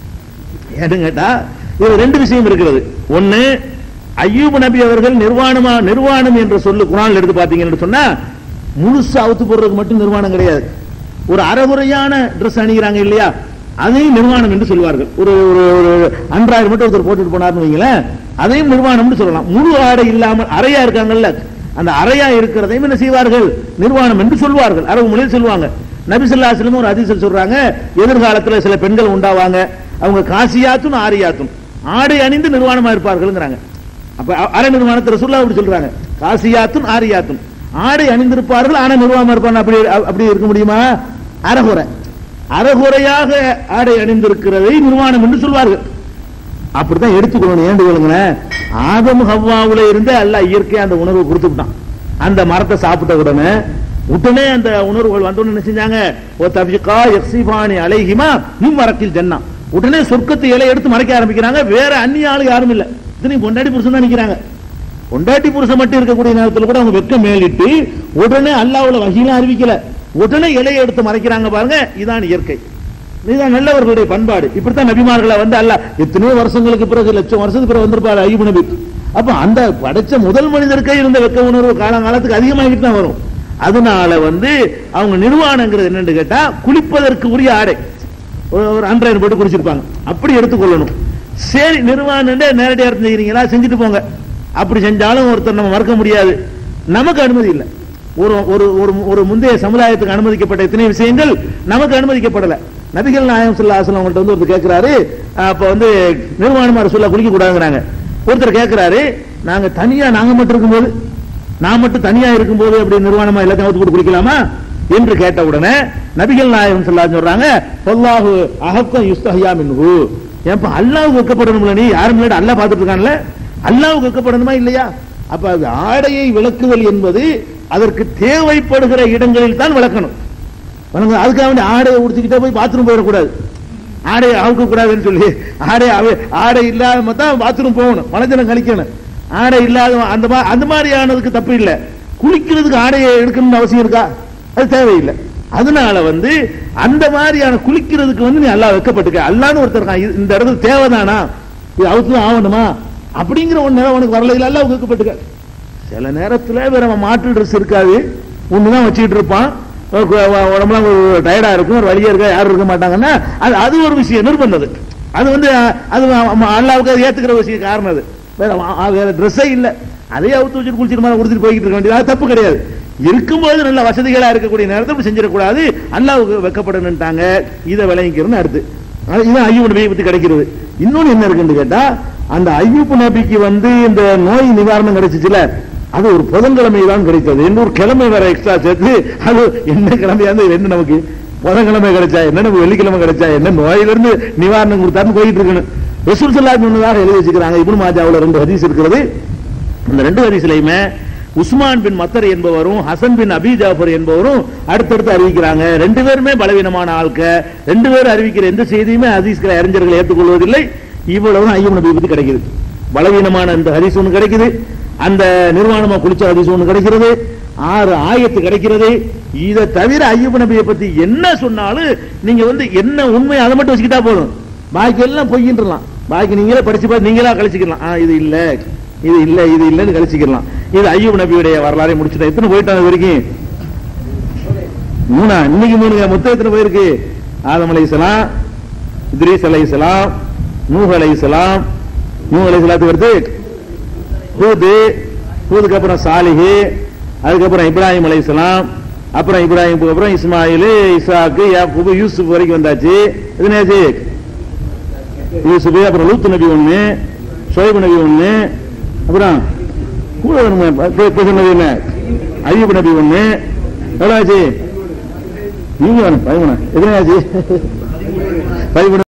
ஏன்னு கேட்டா இது ரெண்டு விஷயம் இருக்கிறது ஒண்ணு ஐயூப் நபி அவர்கள் நிர்வாணமா நிர்வாணம் என்ற சொல்லு குரான்ல எடுத்து பாத்தீங்கன்னு சொன்னா முழுசா அவுத்து போடுறதுக்கு மட்டும் நிர்வாணம் கிடையாது ஒரு அறகுறையான Dress அணிகிறாங்க இல்லையா அதையும் நிர்வாணம் என்று சொல்வார்கள் ஒரு ஒரு ஒரு அன்றாயிரம் மட்டும் ஒருத்தர் போட்டுட்டு போனார்னு வைங்களேன் அதையும் நிர்வாணம்னு சொல்லலாம் முழு ஆடை இல்லாமல் அறையா இருக்காங்கல்ல அந்த அறையா இருக்கிறதையும் என்ன செய்வார்கள் நிர்வாணம் என்று சொல்வார்கள் அரபு மொழியில் சொல்லுவாங்க நபிசல்லாஸ்லம் ஒரு அதிசல் சொல்றாங்க எதிர்காலத்துல சில பெண்கள் உண்டாவாங்க அவங்க காசியாத்தும் ஆரியாத்தும் ஆடை அணிந்து நிர்வாணமா இருப்பார்கள்ங்கிறாங்க அப்ப அ- அரை நிர்வாணத்தை ரசூல்லா அப்படி சொல்றாங்க காசியாத்தும் ஆரியாத்தும் ஆடை அணிந்திருப்பார்கள் ஆனா நிர்வாணமா இருப்பாங்க அப்படி அ- அப்படி இருக்க முடியுமா அறகுறை அறகுறையாக ஆடை அணிந்திருக்கிறதை நிர்வாணம் என்று சொல்வார்கள் அப்படித்தான் எடுத்துக்கணும் ஏண்டு கொள்ளுங்களேன் ஆதம் ஹவ்வாவுல இருந்து அல்லாஹ் இயற்கையா அந்த உணர்வை கொடுத்துட்டான் அந்த மரத்தை சாப்பிட்ட உடனே உடனே அந்த உணர்வுகள் வந்தோன்னு என்ன செஞ்சாங்க ஓ தபிகா எக்ஸிபானி அலைஹிமா நீ மரத்தில் ஜன்னா உடனே சொர்க்கத்தை இலை எடுத்து மறைக்க ஆரம்பிக்கிறாங்க வேற அந்நிய ஆளு யாரும் இல்ல இத்தனை பொண்டாட்டி புருஷன் தான் நிக்கிறாங்க பொண்டாட்டி புருஷன் மட்டும் இருக்கக்கூடிய நேரத்தில் கூட அவங்க வெக்க மேலிட்டு உடனே அல்லாஹ்வுல வகையில அறிவிக்கல உடனே இலையை எடுத்து மறைக்கிறாங்க பாருங்க இதான் இயற்கை இதுதான் நல்லவர்களுடைய பண்பாடு இப்படித்தான் நபிமார்களை வந்து அல்லாஹ் எத்தனையோ வருஷங்களுக்கு பிறகு லட்சம் வருஷத்துக்கு பிறகு வந்திருப்பாரு ஐயூப் நபி அப்ப அந்த படைச்ச முதல் மனிதருக்கே இருந்த வெக்க உணர்வு காலங்காலத்துக்கு அதிகமாகிட்டு தான் வரும் அதனால வந்து அவங்க நிர்வாணங்கிறது என்னன்னு கேட்டா குளிப்பதற்கு உரிய ஆடை ஒரு- ஒரு அன்றாயிரம் போட்டு குடிச்சிருப்பாங்க அப்படி எடுத்துக்கொள்ளணும் சரி நிர்வாணம் நேரடியா இருந்தீங்களா செஞ்சுட்டு போங்க அப்படி செஞ்சாலும் ஒருத்தர் நம்ம மறக்க முடியாது நமக்கு அனுமதி இல்லை ஒரு ஒரு ஒரு ஒரு முந்தைய சமுதாயத்துக்கு அனுமதிக்கப்பட்ட எத்தனை விஷயங்கள் நமக்கு அனுமதிக்கப்படல நபிகள் நாயகம் சொல்லா அவங்கள்ட்ட வந்து ஒருத்தர் கேட்கிறாரு அஹ், அப்ப வந்து நிர்வாணமா சொல்ல குடிக்க கூடாதுங்கிறாங்க ஒருத்தர் கேட்கிறாரு நாங்க தனியா நாங்க மட்டும் இருக்கும்போது நான் மட்டும் தனியா இருக்கும்போது அப்படி நிர்வாணமா எல்லாத்தையும் அவுத்து போட்டு குடிக்கலாமா என்று கேட்ட உடனே நபிகள் நாயகம் சொல்லா சொல்றாங்க அல்லாஹு அஹக்கம் யுஸ்தஹியா மின்ஹு ஏப்பா அல்லாஹ் வெக்கப்படணும்ல நீ யாரும் முன்னாடி அல்லாஹ் பார்த்துட்டு இருக்கான்ல அல்லாஹ் வெக்கப்படணுமா இல்லையா அப்ப அது ஆடையை விளக்குதல் என்பது அதற்கு தேவைப்படுகிற இடங்களில் தான் விளக்கணும் வணங்க அதுக்காக வேண்டி ஆடையை உடுத்திக்கிட்டே போய் பாத்ரூம் போயிடக்கூடாது ஆடையை அவுக்க கூடாதுன்னு சொல்லி ஆடை அவ- ஆடை இல்லாம தான் பாத்ரூம் போகணும் மனஜனம் கழிக்கணும் ஆடை இல்லாத அந்த மா- அந்த மாதிரியானதுக்கு தப்பு இல்லை குளிக்கிறதுக்கு ஆடையை எடுக்கணும்னு அவசியம் இருக்கா அது தேவையில்லை அதனால வந்து அந்த மாதிரியான குளிக்கிறதுக்கு வந்து நீ அல்லாஹ் வைக்கப்பட்டுக்க அல்லான்னு ஒருத்தர் இருக்கான். இது- இந்த இடத்துல தேவைதானா இது அவுத்து ஆகணுமா அப்படிங்கிற ஒண்ணு உனக்கு வரல இல்ல அல்லாஹ் வைக்கப்பட்டுக்க சில நேரத்துல வேற அவன் மாற்று ட்ரெஸ் இருக்காது ஒண்ணுதான் வச்சுக்கிட்டு இருப்பான் ஒரு கு- வ- உடம்புலாம் ஒரு டயர்டா இருக்கும் ஒரு வழியா இருக்கா யாரும் இருக்க மாட்டாங்கன்னா அது அது ஒரு விஷயம் நிர்பந்தது அது வந்து அஹ், அது அஹ், அல்லாவுக்கு அது ஏத்துக்கிற விஷயம் காரணம் அது வேற வா- அஹ், வேற ட்ரெஸ்ஸே இல்ல அதே அவுத்து வச்சுட்டு குளிச்சிட்டு மேல கொடுத்துட்டு போய்கிட்டு இருக்க வேண்டியது அது தப்பு கிடையாது இருக்கும்போது நல்ல வசதிகளா இருக்கக்கூடிய நேரத்தில் இப்படி செஞ்சிடக்கூடாது அல்லாவுக்கு வெக்கப்படணுட்டாங்க இதை விளங்கிக்கிறதுன்னு அடுத்து அது இதுதான் ஐயூப் நபியை பத்தி கிடைக்கிறது இன்னொன்னு என்ன இருக்குன்னு கேட்டா அந்த ஐயூப் நபிக்கு வந்து இந்த நோய் நிவாரணம் கிடைச்சிச்சுல அது ஒரு புதன்கிழமை தான் கிடைத்தது இன்னொரு கிழமை வேற எக்ஸ்ட்ரா சேர்த்து அது என்ன கிழமையா இருந்தா இது என்ன நமக்கு புதன்கிழமை கிடைச்சா என்ன நமக்கு வெள்ளிக்கிழமை கிடைச்சா என்ன நோயிலிருந்து நிவாரணம் கொடுத்தாருன்னு போயிட்டு இருக்கணும் ரசூல் ஸல்லல்லாஹு அலைஹி வஸல்லம் எழுதி வச்சுக்கிறாங்க இப்னு மாஜாவுல ரெண்டு ஹதீஸ் இருக்கிறது அந்த ரெண்டு ஹதீஸ்லயுமே உஸ்மான் பின் மத்தர் என்பவரும் ஹசன் பின் அபி ஜாஃபர் என்பவரும் அடுத்தடுத்து அறிவிக்கிறாங்க ரெண்டு பேருமே பலவீனமான ஆட்க ரெண்டு பேரும் அறிவிக்கிற எந்த செய்தியுமே ஹதீஸ்களை அறிஞர்கள் ஏற்றுக்கொள்வதில்லை இவ்வளவு ஐயம் நபி பத்தி கிடைக்குது பலவீனமான இந்த ஹதீஸ் ஒன்று கிடைக்குது அந்த நிர்வாணமா குளிச்ச ஹதீஸ் ஒன்று கிடைக்கிறது ஆறு ஆயத்து கிடைக்கிறது இதை தவிர ஐயப்ப நபியை பத்தி என்ன சொன்னாலும் நீங்க வந்து என்ன உண்மை அதை மட்டும் வச்சுக்கிட்டா போதும் பாக்கி எல்லாம் பொய்யின்றலாம் பாக்கி நீங்களே படிச்சு பார்த்து நீங்களா கழிச்சுக்கலாம் ஆ, இது இல்ல இது இல்ல இது இல்லன்னு கழிச்சுக்கலாம் இது ஐயூப் நபியுடைய வரலாறை முடிச்சுட்டா எத்தனை போயிட்டாங்க இது வரைக்கும் மூணா இன்னைக்கு மூணுங்க மொத்தம் எத்தனை போயிருக்கு ஆதம் அலைஹிஸ்ஸலாம் இத்ரீஸ் அலைஹிஸ்ஸலாம் நூஹ் அலைஹிஸ்ஸலாம் நூஹ் அலைஹிஸ்ஸலாத்துக்கு அடுத்து ஹூது ஹூதுக்கு அப்புறம் சாலிஹு அதுக்கப்புறம் இப்ராஹிம் அலைஹிஸ்ஸலாம் அப்புறம் இப்ராஹிம் அப்புறம் இஸ்மாயில் இசாக்கு யாக்கூபு யூசுப் வரைக்கும் வந்தாச்சு இது நேச்சு யூசுப் அப்புறம் லூத் நபி ஒண்ணு ஷோய்பு நபி ஒண்ணு அப்புறம் கூட வருமே பே- பேசுற நபி என்ன ஐயூப் நபி ஒண்ணு எவ்வளவு ஆச்சு நீங்க வேணும் பதிமூணு எத்தனை ஆச்சு பதிமூணு